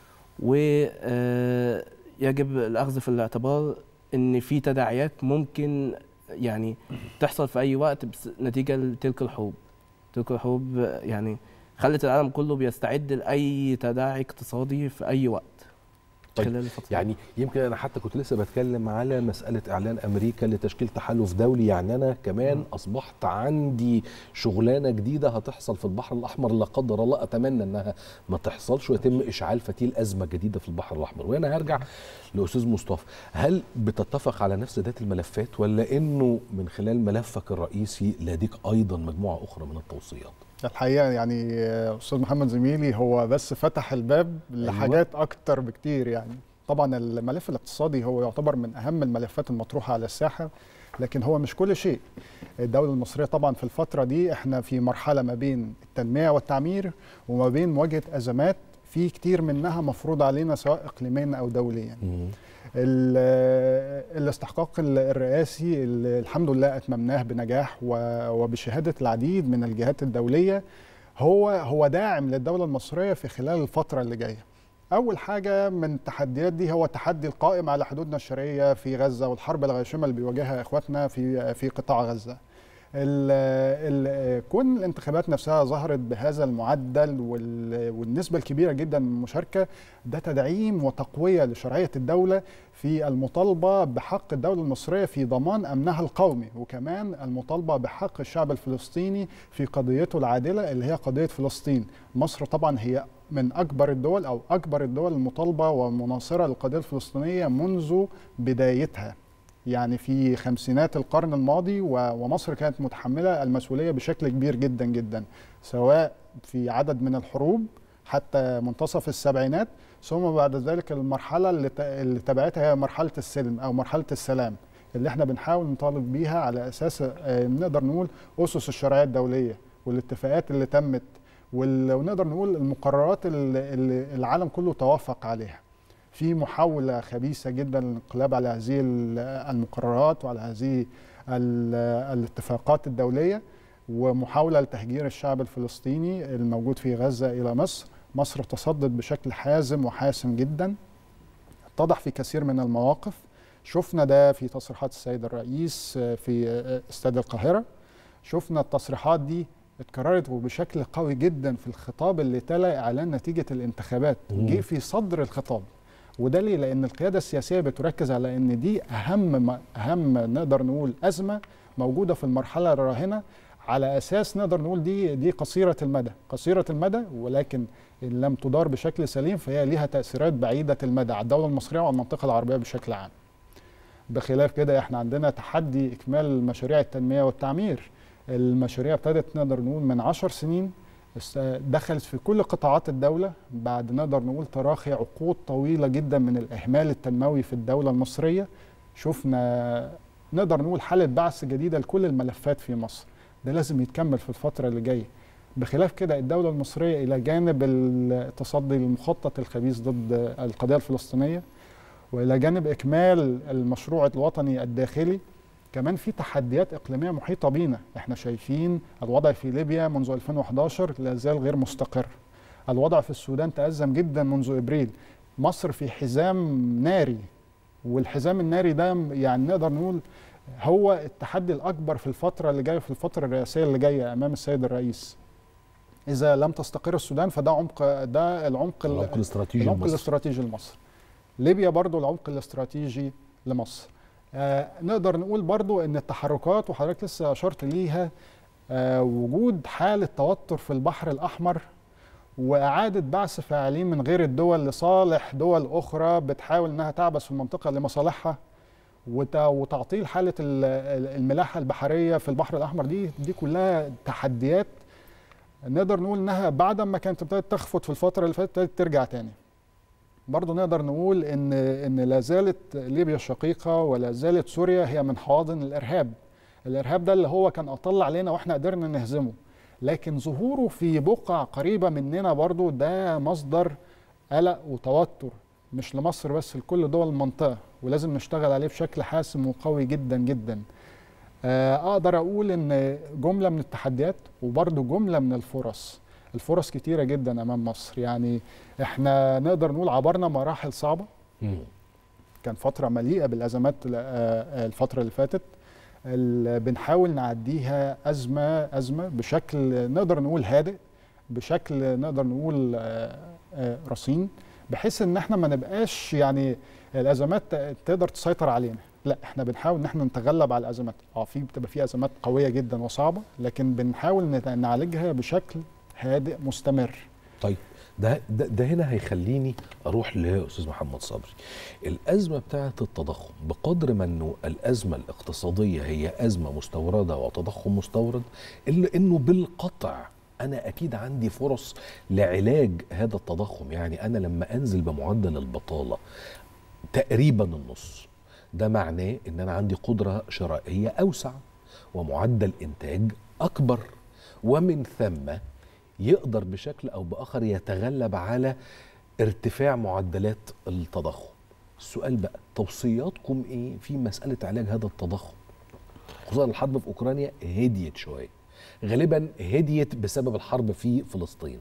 ويجب الأخذ في الاعتبار إن في تداعيات ممكن يعني تحصل في أي وقت بس نتيجة لتلك الحروب تلك الحروب يعني خلت العالم كله بيستعد لأي تداعي اقتصادي في أي وقت طيب، خلال الفترة يعني يمكن انا حتى كنت لسه بتكلم على مساله اعلان امريكا لتشكيل تحالف دولي يعني انا كمان اصبحت عندي شغلانه جديده هتحصل في البحر الاحمر لا قدر الله اتمنى انها ما تحصلش ويتم اشعال فتيل ازمه جديده في البحر الاحمر وانا هرجع لاستاذ مصطفى هل بتتفق على نفس ذات الملفات ولا انه من خلال ملفك الرئيسي لديك ايضا مجموعه اخرى من التوصيات الحقيقه يعني آه، استاذ محمد زميلي هو بس فتح الباب لحاجات اكتر بكتير يعني طبعا الملف الاقتصادي هو يعتبر من اهم الملفات المطروحه على الساحه لكن هو مش كل شيء الدولة المصرية طبعا في الفترة دي احنا في مرحلة ما بين التنمية والتعمير وما بين مواجهة أزمات في كتير منها مفروض علينا سواء إقليميا أو دوليا ال- الاستحقاق ال- الرئاسي اللي الحمد لله اتممناه بنجاح و- وبشهاده العديد من الجهات الدوليه هو هو داعم للدوله المصريه في خلال الفتره اللي جايه. اول حاجه من التحديات دي هو التحدي القائم على حدودنا الشرقيه في غزه والحرب الغاشمه اللي بيواجهها اخواتنا في في قطاع غزه. ال ال كون الانتخابات نفسها ظهرت بهذا المعدل وال- والنسبه الكبيره جدا من المشاركه ده تدعيم وتقويه لشرعيه الدوله في المطالبه بحق الدوله المصريه في ضمان امنها القومي وكمان المطالبه بحق الشعب الفلسطيني في قضيته العادله اللي هي قضيه فلسطين. مصر طبعا هي من اكبر الدول او اكبر الدول المطالبه والمناصره للقضيه الفلسطينيه منذ بدايتها. يعني في خمسينات القرن الماضي و- ومصر كانت متحمله المسؤوليه بشكل كبير جدا جدا سواء في عدد من الحروب حتى منتصف السبعينات ثم بعد ذلك المرحله اللي ت- اللي تبعتها هي مرحله السلم او مرحله السلام اللي احنا بنحاول نطالب بيها على اساس آه، نقدر نقول اسس الشرعيه الدوليه والاتفاقات اللي تمت وال- ونقدر نقول المقررات اللي اللي العالم كله توافق عليها في محاولة خبيثة جدا للانقلاب على هذه ال- المقررات وعلى هذه ال- الاتفاقات الدولية ومحاولة لتهجير الشعب الفلسطيني الموجود في غزة إلى مصر مصر تصدت بشكل حازم وحاسم جدا اتضح في كثير من المواقف شفنا ده في تصريحات السيد الرئيس في استاد القاهرة شفنا التصريحات دي اتكررت وبشكل قوي جدا في الخطاب اللي تلا اعلان نتيجه الانتخابات مم. جه في صدر الخطاب وده ليه لان القياده السياسيه بتركز على ان دي اهم اهم نقدر نقول ازمه موجوده في المرحله الراهنه على اساس نقدر نقول دي دي قصيره المدى قصيره المدى ولكن ان لم تدار بشكل سليم فهي ليها تاثيرات بعيده المدى على الدوله المصريه وعلى المنطقه العربيه بشكل عام بخلاف كده احنا عندنا تحدي اكمال مشاريع التنميه والتعمير المشاريع ابتدت نقدر نقول من عشر سنين است- دخلت في كل قطاعات الدولة بعد نقدر نقول تراخي عقود طويلة جدا من الإهمال التنموي في الدولة المصرية شفنا نقدر نقول حالة بعث جديدة لكل الملفات في مصر ده لازم يتكمل في الفترة اللي جاية بخلاف كده الدولة المصرية إلى جانب التصدي للمخطط الخبيث ضد القضية الفلسطينية وإلى جانب إكمال المشروع الوطني الداخلي كمان في تحديات إقليمية محيطة بينا احنا شايفين الوضع في ليبيا منذ 2011 لا زال غير مستقر الوضع في السودان تأزم جدا منذ إبريل مصر في حزام ناري والحزام الناري ده يعني نقدر نقول هو التحدي الأكبر في الفترة اللي جاية في الفترة الرئاسية اللي جاية أمام السيد الرئيس إذا لم تستقر السودان فده عمق ده العمق ال- العمق الاستراتيجي العمق لمصر. الاستراتيجي لمصر ليبيا برضو العمق الاستراتيجي لمصر آه نقدر نقول برضو ان التحركات وحضرتك لسه اشرت ليها آه وجود حالة توتر في البحر الأحمر وإعادة بعث فاعلين من غير الدول لصالح دول أخرى بتحاول إنها تعبث في المنطقة لمصالحها وت- وتعطيل حالة ال- ال- الملاحة البحرية في البحر الأحمر دي دي كلها تحديات نقدر نقول إنها بعد ما كانت ابتدت تخفت في الفترة اللي فاتت ابتدت ترجع تاني برضه نقدر نقول ان ان لا زالت ليبيا الشقيقه ولا زالت سوريا هي من حواضن الارهاب الارهاب ده اللي هو كان اطل علينا واحنا قدرنا نهزمه لكن ظهوره في بقع قريبه مننا برضه ده مصدر قلق وتوتر مش لمصر بس لكل دول المنطقه ولازم نشتغل عليه بشكل حاسم وقوي جدا جدا آه، اقدر اقول ان جمله من التحديات وبرضه جمله من الفرص الفرص كتيره جدا امام مصر يعني احنا نقدر نقول عبرنا مراحل صعبه مم. كان فتره مليئه بالازمات ال- آه، الفتره اللي فاتت ال- بنحاول نعديها ازمه ازمه بشكل نقدر نقول هادئ بشكل نقدر نقول آه، آه، رصين بحيث ان احنا ما نبقاش يعني الازمات ت- تقدر تسيطر علينا لا احنا بنحاول ان احنا نتغلب على الازمات اه في بتبقى في ازمات قويه جدا وصعبه لكن بنحاول نت- نعالجها بشكل هادئ مستمر طيب ده, ده ده هنا هيخليني اروح لاستاذ محمد صبري الازمه بتاعه التضخم بقدر ما انه الازمه الاقتصاديه هي ازمه مستورده وتضخم مستورد الا انه بالقطع انا اكيد عندي فرص لعلاج هذا التضخم يعني انا لما انزل بمعدل البطاله تقريبا النص ده معناه ان انا عندي قدره شرائيه اوسع ومعدل انتاج اكبر ومن ثم يقدر بشكل او باخر يتغلب على ارتفاع معدلات التضخم السؤال بقى توصياتكم ايه في مساله علاج هذا التضخم خصوصا الحرب في اوكرانيا هديت شويه غالبا هديت بسبب الحرب في فلسطين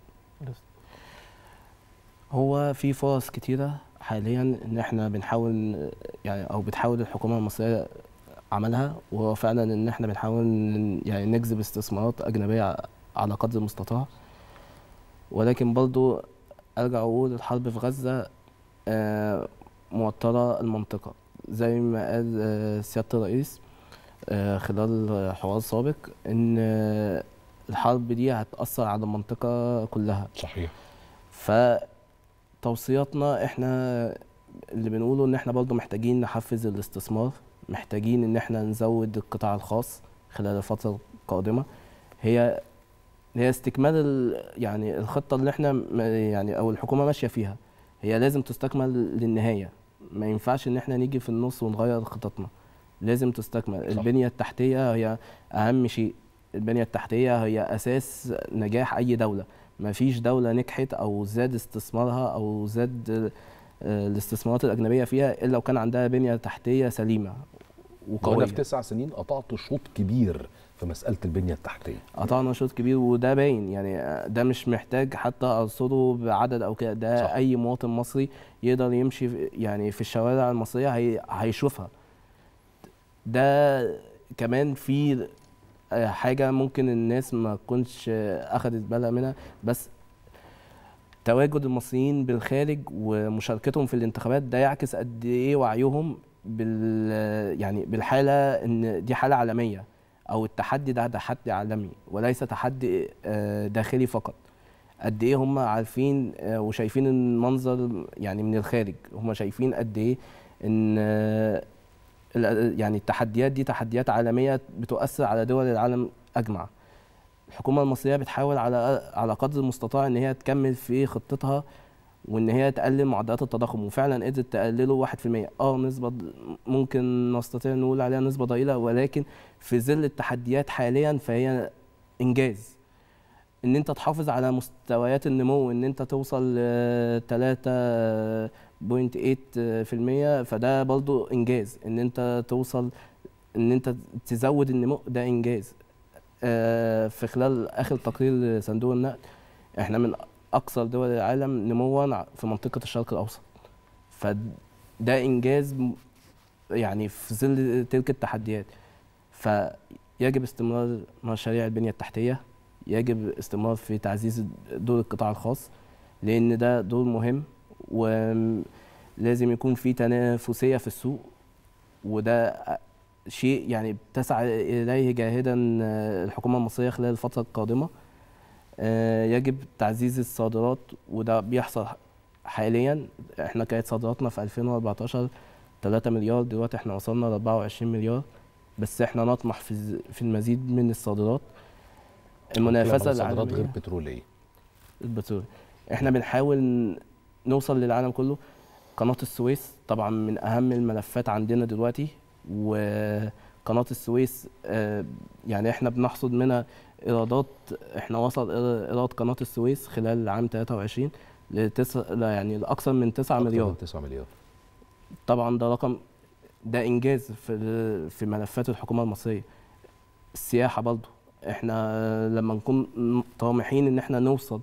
هو في فرص كتيرة حاليا ان احنا بنحاول يعني او بتحاول الحكومة المصرية عملها وهو فعلا ان احنا بنحاول ن- يعني نجذب استثمارات اجنبية على قدر المستطاع ولكن برضو ارجع اقول الحرب في غزة آه، موترة المنطقة زي ما قال آه، سيادة الرئيس آه، خلال حوار سابق ان آه، الحرب دي هتأثر على المنطقة كلها صحيح فتوصياتنا احنا اللي بنقوله ان احنا برضو محتاجين نحفز الاستثمار محتاجين ان احنا نزود القطاع الخاص خلال الفترة القادمة هي هي استكمال ال- يعني الخطة اللي احنا م- يعني او الحكومة ماشية فيها هي لازم تستكمل للنهاية ما ينفعش ان احنا نيجي في النص ونغير خططنا لازم تستكمل صح. البنية التحتية هي اهم شيء البنية التحتية هي اساس نجاح اي دولة ما فيش دولة نجحت أو زاد استثمارها أو زاد آه، الاستثمارات الأجنبية فيها إلا لو كان عندها بنية تحتية سليمة وانا وقوية في تسع سنين قطعت شوط كبير في مساله البنيه التحتيه قطعنا شوط كبير وده باين يعني آه، ده مش محتاج حتى أرصده بعدد أو كده ده صح. صح. أي مواطن مصري يقدر يمشي في- يعني في الشوارع المصرية هي هيشوفها ده كمان في آه، حاجة ممكن الناس ما تكونش آه، أخدت بالها منها بس تواجد المصريين بالخارج ومشاركتهم في الانتخابات ده يعكس قد ايه وعيهم بال يعني بالحاله ان دي حاله عالميه او التحدي ده تحدي عالمي وليس تحدي آه، داخلي فقط قد ايه هم عارفين آه، وشايفين المنظر يعني من الخارج هم شايفين قد ايه ان آه، ال- يعني التحديات دي تحديات عالميه بتؤثر على دول العالم اجمع الحكومه المصريه بتحاول على على قدر المستطاع ان هي تكمل في خطتها وان هي تقلل معدلات التضخم وفعلا قدرت تقلله 1% اه نسبه ض- ممكن نستطيع نقول عليها نسبه ضئيله ولكن في ظل التحديات حاليا فهي انجاز ان انت تحافظ على مستويات النمو ان انت توصل ل 3.8% فده برضو انجاز ان انت توصل ان انت تزود النمو ده انجاز آه، في خلال اخر تقرير صندوق النقد احنا من اكثر دول العالم نموا في منطقه الشرق الاوسط فده انجاز م- يعني في ظل تلك التحديات فيجب استمرار مشاريع البنيه التحتيه يجب استمرار في تعزيز دور القطاع الخاص لان ده دور مهم ولازم يكون في تنافسيه في السوق وده شيء يعني بتسعى اليه جاهدا آه، الحكومه المصريه خلال الفتره القادمه آه، يجب تعزيز الصادرات وده بيحصل حاليا احنا كانت صادراتنا في 2014 3 مليار دلوقتي احنا وصلنا ل 24 مليار بس احنا نطمح في الز- في المزيد من الصادرات المنافسه صادرات غير العالميه بتروليه البترول احنا بنحاول ن- نوصل للعالم كله قناة السويس طبعا من أهم الملفات عندنا دلوقتي وقناة السويس آه، يعني احنا بنحصد منها إيرادات احنا وصل إير- إيراد قناة السويس خلال عام 23 لتسع لا يعني لأكثر من 9 أكتر مليار من 9 مليار طبعا ده رقم ده انجاز في في ملفات الحكومه المصريه السياحه برضو احنا لما نكون طامحين ان احنا نوصل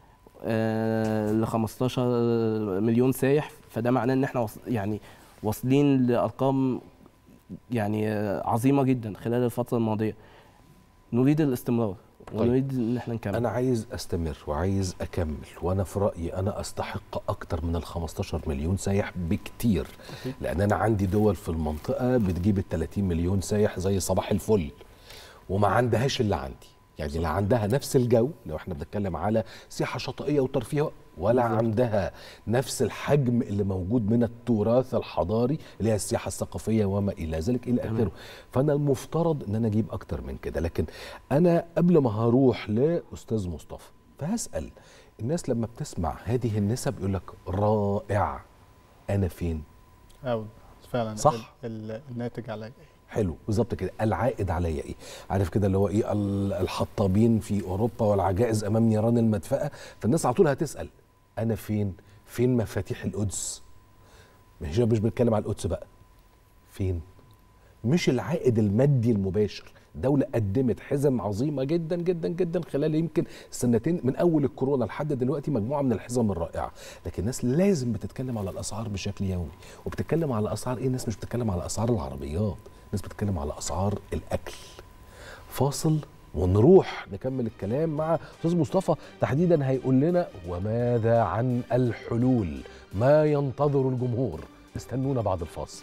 ل 15 مليون سايح فده معناه ان احنا وص- يعني واصلين لارقام يعني آه، عظيمه جدا خلال الفتره الماضيه نريد الاستمرار طيب. ونريد ان احنا نكمل انا عايز استمر وعايز اكمل وانا في رايي انا استحق اكتر من ال 15 مليون سايح بكتير لان انا عندي دول في المنطقه بتجيب ال 30 مليون سايح زي صباح الفل وما عندهاش اللي عندي يعني لا عندها نفس الجو لو احنا بنتكلم على سياحه شاطئيه وترفيه ولا عندها نفس الحجم اللي موجود من التراث الحضاري اللي هي السياحه الثقافيه وما الى ذلك الى اخره فانا المفترض ان انا اجيب اكتر من كده لكن انا قبل ما هروح لاستاذ مصطفى فهسال الناس لما بتسمع هذه النسب يقول لك رائع انا فين أو فعلا صح. ال- ال- الناتج على حلو بالظبط كده العائد عليا ايه عارف كده اللي هو ايه ال- الحطابين في اوروبا والعجائز امام نيران المدفأة فالناس على طول هتسال انا فين فين مفاتيح القدس مش مش بنتكلم على القدس بقى فين مش العائد المادي المباشر دولة قدمت حزم عظيمة جدا جدا جدا خلال يمكن سنتين من أول الكورونا لحد دلوقتي مجموعة من الحزم الرائعة لكن الناس لازم بتتكلم على الأسعار بشكل يومي وبتتكلم على أسعار إيه الناس مش بتتكلم على أسعار العربيات الناس بتتكلم على أسعار الأكل فاصل ونروح نكمل الكلام مع استاذ مصطفى تحديدا هيقول لنا وماذا عن الحلول ما ينتظر الجمهور استنونا بعد الفاصل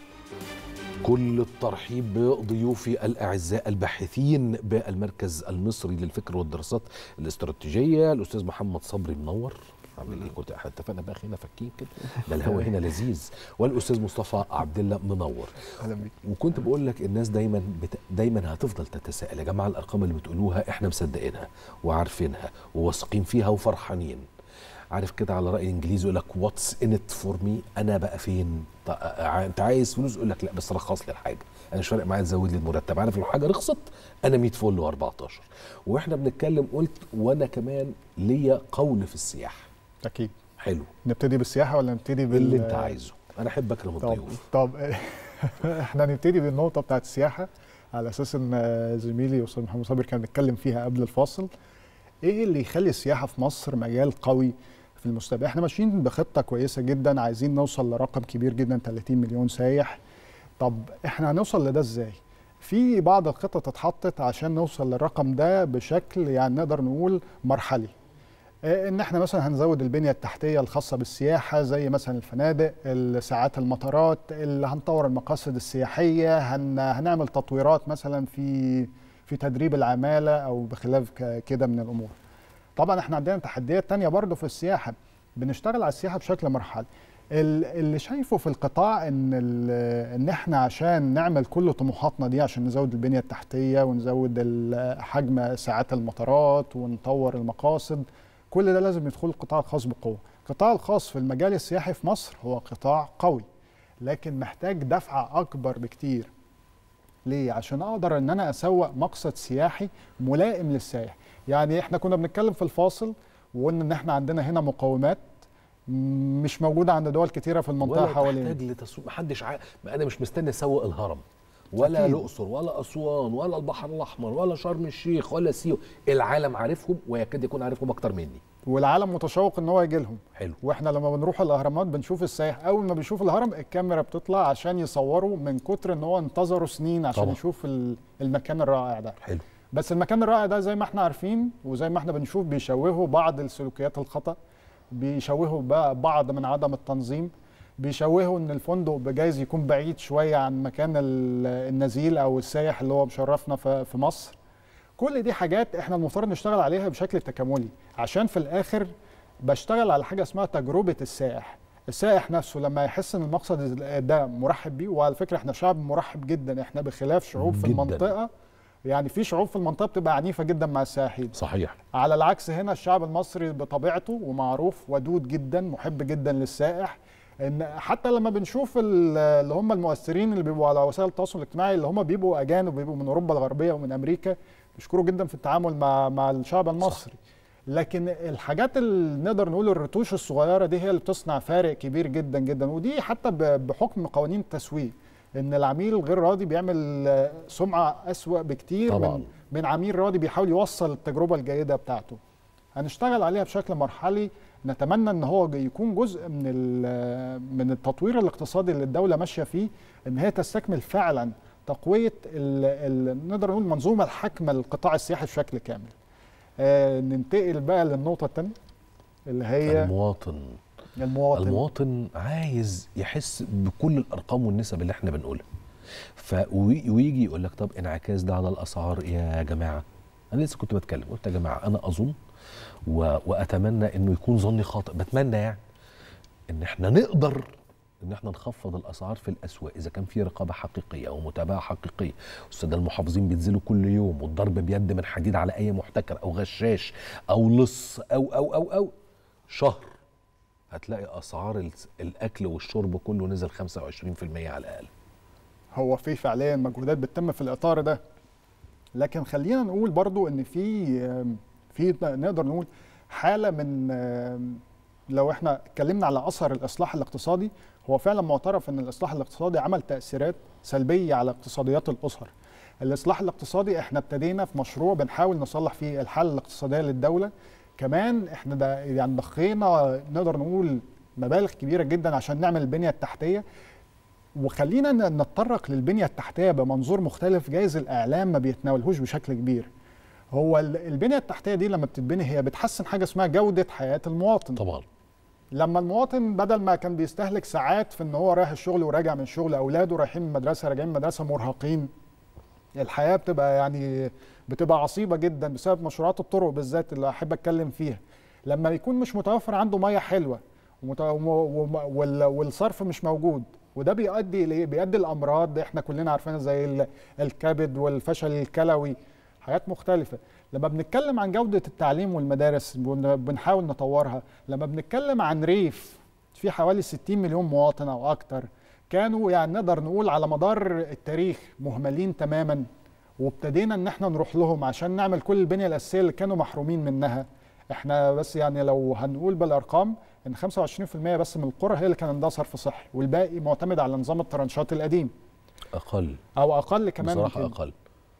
كل الترحيب بضيوفي الاعزاء الباحثين بالمركز المصري للفكر والدراسات الاستراتيجيه الاستاذ محمد صبري منور عامل ايه كنت احنا اتفقنا بقى هنا فكين كده ده الهوا هنا لذيذ والاستاذ مصطفى عبد الله منور اهلا بيك وكنت بقول لك الناس دايما بت... دايما هتفضل تتساءل يا جماعه الارقام اللي بتقولوها احنا مصدقينها وعارفينها وواثقين فيها وفرحانين عارف كده على راي الانجليزي يقول لك واتس ان ات فور مي انا بقى فين ط- ع- انت عايز فلوس يقول لك لا بس رخص لي الحاجه انا مش فارق معايا تزود لي المرتب عارف لو حاجه رخصت انا 100 فل و14 واحنا بنتكلم قلت وانا كمان ليا قول في السياحه اكيد حلو نبتدي بالسياحه ولا نبتدي بال اللي انت عايزه انا احب اكرم طب الضيوف طب احنا نبتدي بالنقطه بتاعت السياحه على اساس ان زميلي استاذ محمد صابر كان بيتكلم فيها قبل الفاصل ايه اللي يخلي السياحه في مصر مجال قوي في المستقبل احنا ماشيين بخطه كويسه جدا عايزين نوصل لرقم كبير جدا 30 مليون سايح طب احنا هنوصل لده ازاي في بعض الخطط اتحطت عشان نوصل للرقم ده بشكل يعني نقدر نقول مرحلي آه، ان احنا مثلا هنزود البنيه التحتيه الخاصه بالسياحه زي مثلا الفنادق ساعات المطارات اللي هنطور المقاصد السياحيه هن هنعمل تطويرات مثلا في في تدريب العماله او بخلاف ك- كده من الامور طبعا احنا عندنا تحديات تانية برضه في السياحه بنشتغل على السياحه بشكل مرحلي ال- اللي شايفه في القطاع ان ال- ان احنا عشان نعمل كل طموحاتنا دي عشان نزود البنيه التحتيه ونزود ال- حجم ساعات المطارات ونطور المقاصد كل ده لازم يدخل القطاع الخاص بقوه القطاع الخاص في المجال السياحي في مصر هو قطاع قوي لكن محتاج دفعه اكبر بكتير ليه عشان اقدر ان انا اسوق مقصد سياحي ملائم للسائح يعني احنا كنا بنتكلم في الفاصل وقلنا ان احنا عندنا هنا مقومات مش موجوده عند دول كتيره في المنطقه ولا حوالينا تحتاج لتسويق محدش عا... ما انا مش مستني اسوق الهرم ولا أكيد. الاقصر ولا اسوان ولا البحر الاحمر ولا شرم الشيخ ولا سيوه العالم عارفهم ويكاد يكون عارفهم اكتر مني والعالم متشوق ان هو يجي لهم حلو واحنا لما بنروح الاهرامات بنشوف السائح اول ما بيشوف الهرم الكاميرا بتطلع عشان يصوروا من كتر ان هو انتظروا سنين عشان طبعا. يشوف ال- المكان الرائع ده حلو بس المكان الرائع ده زي ما احنا عارفين وزي ما احنا بنشوف بيشوهوا بعض السلوكيات الخطأ بيشوهوا بقى بعض من عدم التنظيم بيشوهوا ان الفندق بجايز يكون بعيد شويه عن مكان ال- النزيل او السايح اللي هو مشرفنا في في مصر كل دي حاجات احنا المفترض نشتغل عليها بشكل تكاملي عشان في الاخر بشتغل على حاجه اسمها تجربه السائح السائح نفسه لما يحس ان المقصد ده مرحب بيه وعلى فكره احنا شعب مرحب جدا احنا بخلاف شعوب في جداً. المنطقه يعني في شعوب في المنطقه بتبقى عنيفه جدا مع السائحين صحيح على العكس هنا الشعب المصري بطبيعته ومعروف ودود جدا محب جدا للسائح ان حتى لما بنشوف ال- اللي هم المؤثرين اللي بيبقوا على وسائل التواصل الاجتماعي اللي هم بيبقوا اجانب بيبقوا من اوروبا الغربيه ومن امريكا بيشكروا جدا في التعامل مع مع الشعب المصري لكن الحاجات اللي نقدر نقول الرتوش الصغيره دي هي اللي بتصنع فارق كبير جدا جدا ودي حتى ب- بحكم قوانين التسويق ان العميل الغير راضي بيعمل آه، سمعه اسوأ بكتير طبعاً. من من عميل راضي بيحاول يوصل التجربه الجيده بتاعته هنشتغل عليها بشكل مرحلي نتمنى ان هو يكون جزء من ال- من التطوير الاقتصادي اللي الدوله ماشيه فيه ان هي تستكمل فعلا تقويه ال ال نقدر نقول منظومه الحاكمه للقطاع السياحي بشكل كامل. آه ننتقل بقى للنقطه الثانيه اللي هي المواطن المواطن المواطن عايز يحس بكل الارقام والنسب اللي احنا بنقولها ف وي- ويجي يقول لك طب انعكاس ده على الاسعار يا جماعه انا لسه كنت بتكلم قلت يا جماعه انا اظن و... واتمنى انه يكون ظني خاطئ بتمنى يعني ان احنا نقدر ان احنا نخفض الاسعار في الاسواق اذا كان في رقابه حقيقيه او متابعه حقيقيه الساده المحافظين بينزلوا كل يوم والضرب بيد من حديد على اي محتكر او غشاش او لص او او او او شهر هتلاقي اسعار الس- الاكل والشرب كله نزل 25% على الاقل هو في فعليا مجهودات بتتم في الاطار ده لكن خلينا نقول برضو ان في في نقدر نقول حاله من لو احنا اتكلمنا على اثر الاصلاح الاقتصادي هو فعلا معترف ان الاصلاح الاقتصادي عمل تاثيرات سلبيه على اقتصاديات الاسر الاصلاح الاقتصادي احنا ابتدينا في مشروع بنحاول نصلح فيه الحاله الاقتصاديه للدوله كمان احنا ده يعني ضخينا نقدر نقول مبالغ كبيره جدا عشان نعمل البنيه التحتيه وخلينا ن- نتطرق للبنيه التحتيه بمنظور مختلف جايز الاعلام ما بيتناولهوش بشكل كبير هو ال- البنيه التحتيه دي لما بتتبني هي بتحسن حاجه اسمها جوده حياه المواطن طبعا لما المواطن بدل ما كان بيستهلك ساعات في ان هو رايح الشغل وراجع من الشغل اولاده رايحين من المدرسه راجعين من المدرسه مرهقين الحياه بتبقى يعني بتبقى عصيبه جدا بسبب مشروعات الطرق بالذات اللي احب اتكلم فيها لما يكون مش متوفر عنده ميه حلوه ومت- وم- وم- وال- والصرف مش موجود وده بيؤدي لايه بيؤدي لامراض احنا كلنا عارفينها زي ال- الكبد والفشل الكلوي حاجات مختلفه لما بنتكلم عن جوده التعليم والمدارس بن- بنحاول نطورها لما بنتكلم عن ريف في حوالي 60 مليون مواطن او اكتر كانوا يعني نقدر نقول على مدار التاريخ مهملين تماما وابتدينا ان احنا نروح لهم عشان نعمل كل البنيه الاساسيه اللي كانوا محرومين منها احنا بس يعني لو هنقول بالارقام ان 25% بس من القرى هي اللي كان عندها صرف صحي والباقي معتمد على نظام الترنشات القديم اقل او اقل كمان من بصراحه كده. اقل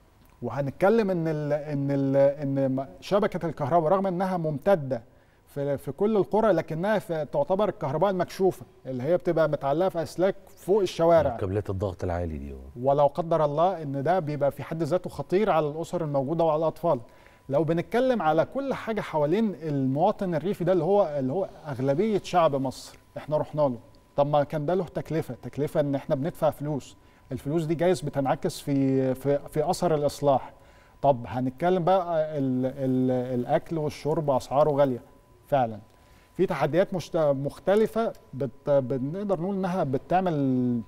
وهنتكلم ان ال ان ال ان م- شبكه الكهرباء رغم انها ممتده في في كل القرى لكنها في تعتبر الكهرباء المكشوفه اللي هي بتبقى متعلقه في اسلاك فوق الشوارع كابلات الضغط العالي دي ولو قدر الله ان ده بيبقى في حد ذاته خطير على الاسر الموجوده وعلى الاطفال لو بنتكلم على كل حاجه حوالين المواطن الريفي ده اللي هو اللي هو اغلبيه شعب مصر احنا رحنا له طب ما كان ده له تكلفه تكلفه ان احنا بندفع فلوس الفلوس دي جايز بتنعكس في في في اثر الاصلاح طب هنتكلم بقى ال ال الاكل والشرب اسعاره غاليه فعلا في تحديات مشت... مختلفه بت... بنقدر نقول انها بتعمل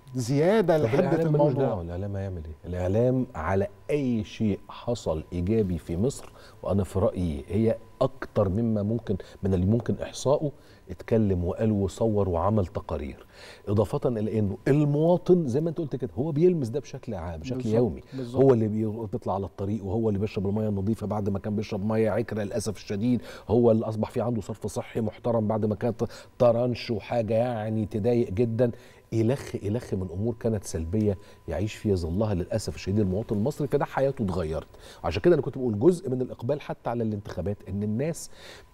زياده طب لحده الإعلام ملوش الموضوع دعوة، الاعلام هيعمل ايه الاعلام على اي شيء حصل ايجابي في مصر وانا في رايي هي اكتر مما ممكن من اللي ممكن احصائه اتكلم وقال وصور وعمل تقارير اضافه الى انه المواطن زي ما انت قلت كده هو بيلمس ده بشكل عام بشكل بالظبط، يومي بالظبط. هو اللي بي- بيطلع على الطريق وهو اللي بيشرب الميه النظيفه بعد ما كان بيشرب ميه عكره للاسف الشديد هو اللي اصبح في عنده صرف صحي محترم بعد ما كانت طرنش وحاجه يعني تضايق جدا الخ الخ من امور كانت سلبيه يعيش في ظلها للاسف الشديد المواطن المصري فده حياته اتغيرت عشان كده انا كنت بقول جزء من الاقبال حتى على الانتخابات ان الناس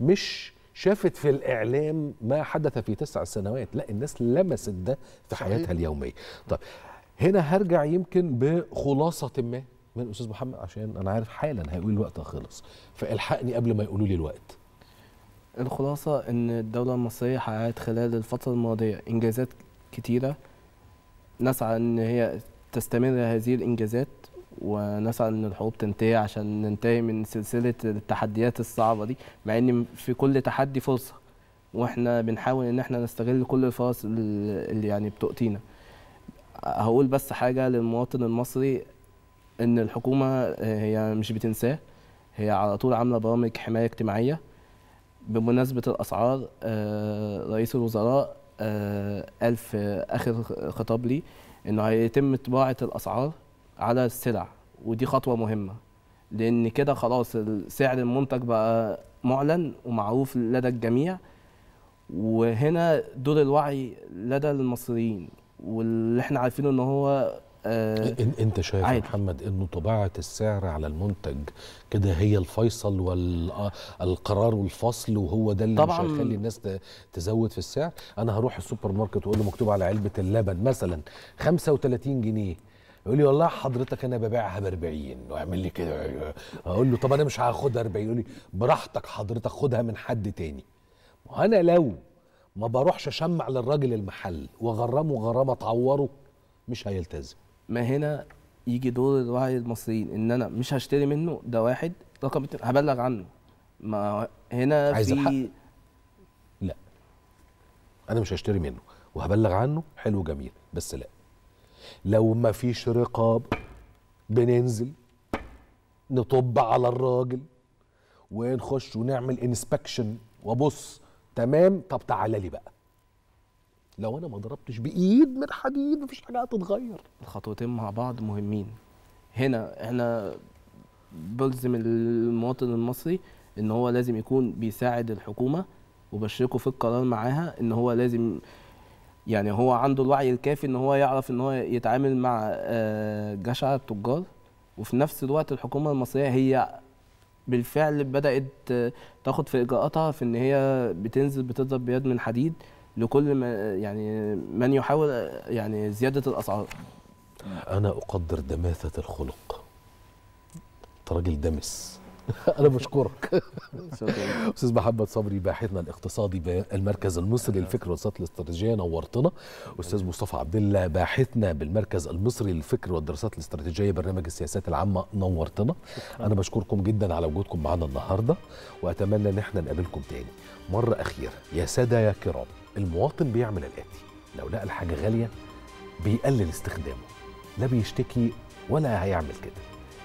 مش شافت في الاعلام ما حدث في تسع سنوات لا الناس لمست ده في صحيح. حياتها اليوميه طيب هنا هرجع يمكن بخلاصه ما من الاستاذ محمد عشان انا عارف حالا هيقول الوقت خلص فالحقني قبل ما يقولوا لي الوقت الخلاصة إن الدولة المصرية حققت خلال الفترة الماضية إنجازات كتيرة نسعى إن هي تستمر هذه الإنجازات ونسعى إن الحروب تنتهي عشان ننتهي من سلسلة التحديات الصعبة دي مع إن في كل تحدي فرصة وإحنا بنحاول إن إحنا نستغل كل الفرص اللي اللي يعني بتؤتينا هقول بس حاجة للمواطن المصري إن الحكومة هي مش بتنساه هي على طول عاملة برامج حماية اجتماعية بمناسبة الأسعار آه، رئيس الوزراء آه، قال في آخر خطاب لي إنه هيتم طباعة الأسعار على السلع ودي خطوة مهمة لأن كده خلاص سعر المنتج بقى معلن ومعروف لدى الجميع وهنا دور الوعي لدى المصريين واللي احنا عارفينه ان هو آه إن انت شايف يا عادي. محمد انه طباعه السعر على المنتج كده هي الفيصل والقرار والفصل وهو ده اللي طبعاً. مش هيخلي الناس ت- تزود في السعر انا هروح السوبر ماركت واقول له مكتوب على علبه اللبن مثلا 35 جنيه يقول لي والله حضرتك انا ببيعها ب 40 واعمل لي كده اقول له طب انا مش هاخدها 40 يقول لي براحتك حضرتك خدها من حد تاني وانا لو ما بروحش اشمع للراجل المحل واغرمه غرامه تعوره مش هيلتزم ما هنا يجي دور الوعي المصريين ان انا مش هشتري منه ده واحد رقم اتنين هبلغ عنه ما هنا عايز الحق؟ في لا انا مش هشتري منه وهبلغ عنه حلو جميل بس لا لو ما فيش رقاب بننزل نطب على الراجل ونخش ونعمل انسبكشن وابص تمام طب تعالى لي بقى لو انا ما ضربتش بايد من حديد مفيش حاجه هتتغير الخطوتين مع بعض مهمين هنا احنا بلزم المواطن المصري ان هو لازم يكون بيساعد الحكومه وبشركه في القرار معاها ان هو لازم يعني هو عنده الوعي الكافي ان هو يعرف ان هو يتعامل مع آه، جشع التجار وفي نفس الوقت الحكومه المصريه هي بالفعل بدات آه، تاخد في اجراءاتها في ان هي بتنزل بتضرب بيد من حديد لكل ما يعني من يحاول آه، يعني زياده الاسعار انا اقدر دماثه الخلق انت راجل دمس انا بشكرك استاذ محمد صبري باحثنا الاقتصادي بالمركز المصري للفكر والدراسات الاستراتيجيه نورتنا استاذ مصطفى عبد الله باحثنا بالمركز المصري للفكر والدراسات الاستراتيجيه برنامج السياسات العامه نورتنا انا بشكركم جدا على وجودكم معنا النهارده واتمنى ان احنا نقابلكم تاني مره اخيره يا ساده يا كرام المواطن بيعمل الاتي لو لقى الحاجه غاليه بيقلل استخدامه لا بيشتكي ولا هيعمل كده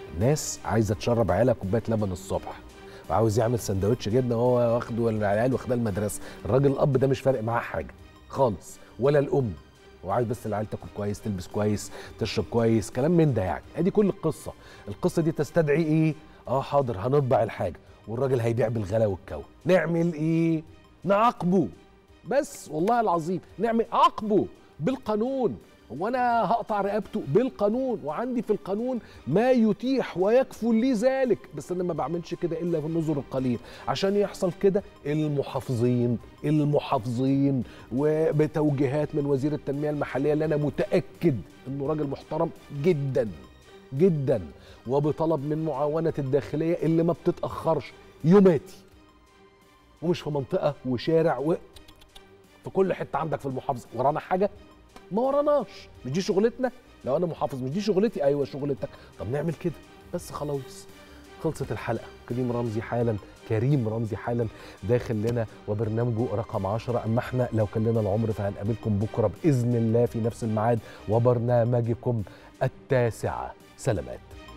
ناس عايزه تشرب عيالها كوبايه لبن الصبح وعاوز يعمل سندوتش جبنه وهو واخده ولا العيال واخداه المدرسه الراجل الاب ده مش فارق معاه حاجه خالص ولا الام هو عايز بس العيال تاكل كويس تلبس كويس تشرب كويس كلام من ده يعني ادي كل القصه القصه دي تستدعي ايه اه حاضر هنطبع الحاجه والراجل هيبيع بالغلا والكو نعمل ايه نعاقبه بس والله العظيم نعمل عاقبه بالقانون هو انا هقطع رقبته بالقانون وعندي في القانون ما يتيح ويكفل لي ذلك بس انا ما بعملش كده الا في النظر القليل عشان يحصل كده المحافظين المحافظين وبتوجيهات من وزير التنميه المحليه اللي انا متاكد انه راجل محترم جدا جدا وبطلب من معاونه الداخليه اللي ما بتتاخرش يوماتي ومش في منطقه وشارع و في كل حته عندك في المحافظه ورانا حاجه ما وراناش مش دي شغلتنا لو انا محافظ مش دي شغلتي ايوه شغلتك طب نعمل كده بس خلاص خلصت الحلقه كريم رمزي حالا كريم رمزي حالا داخل لنا وبرنامجه رقم 10 اما احنا لو كان لنا العمر فهنقابلكم بكره باذن الله في نفس الميعاد وبرنامجكم التاسعه سلامات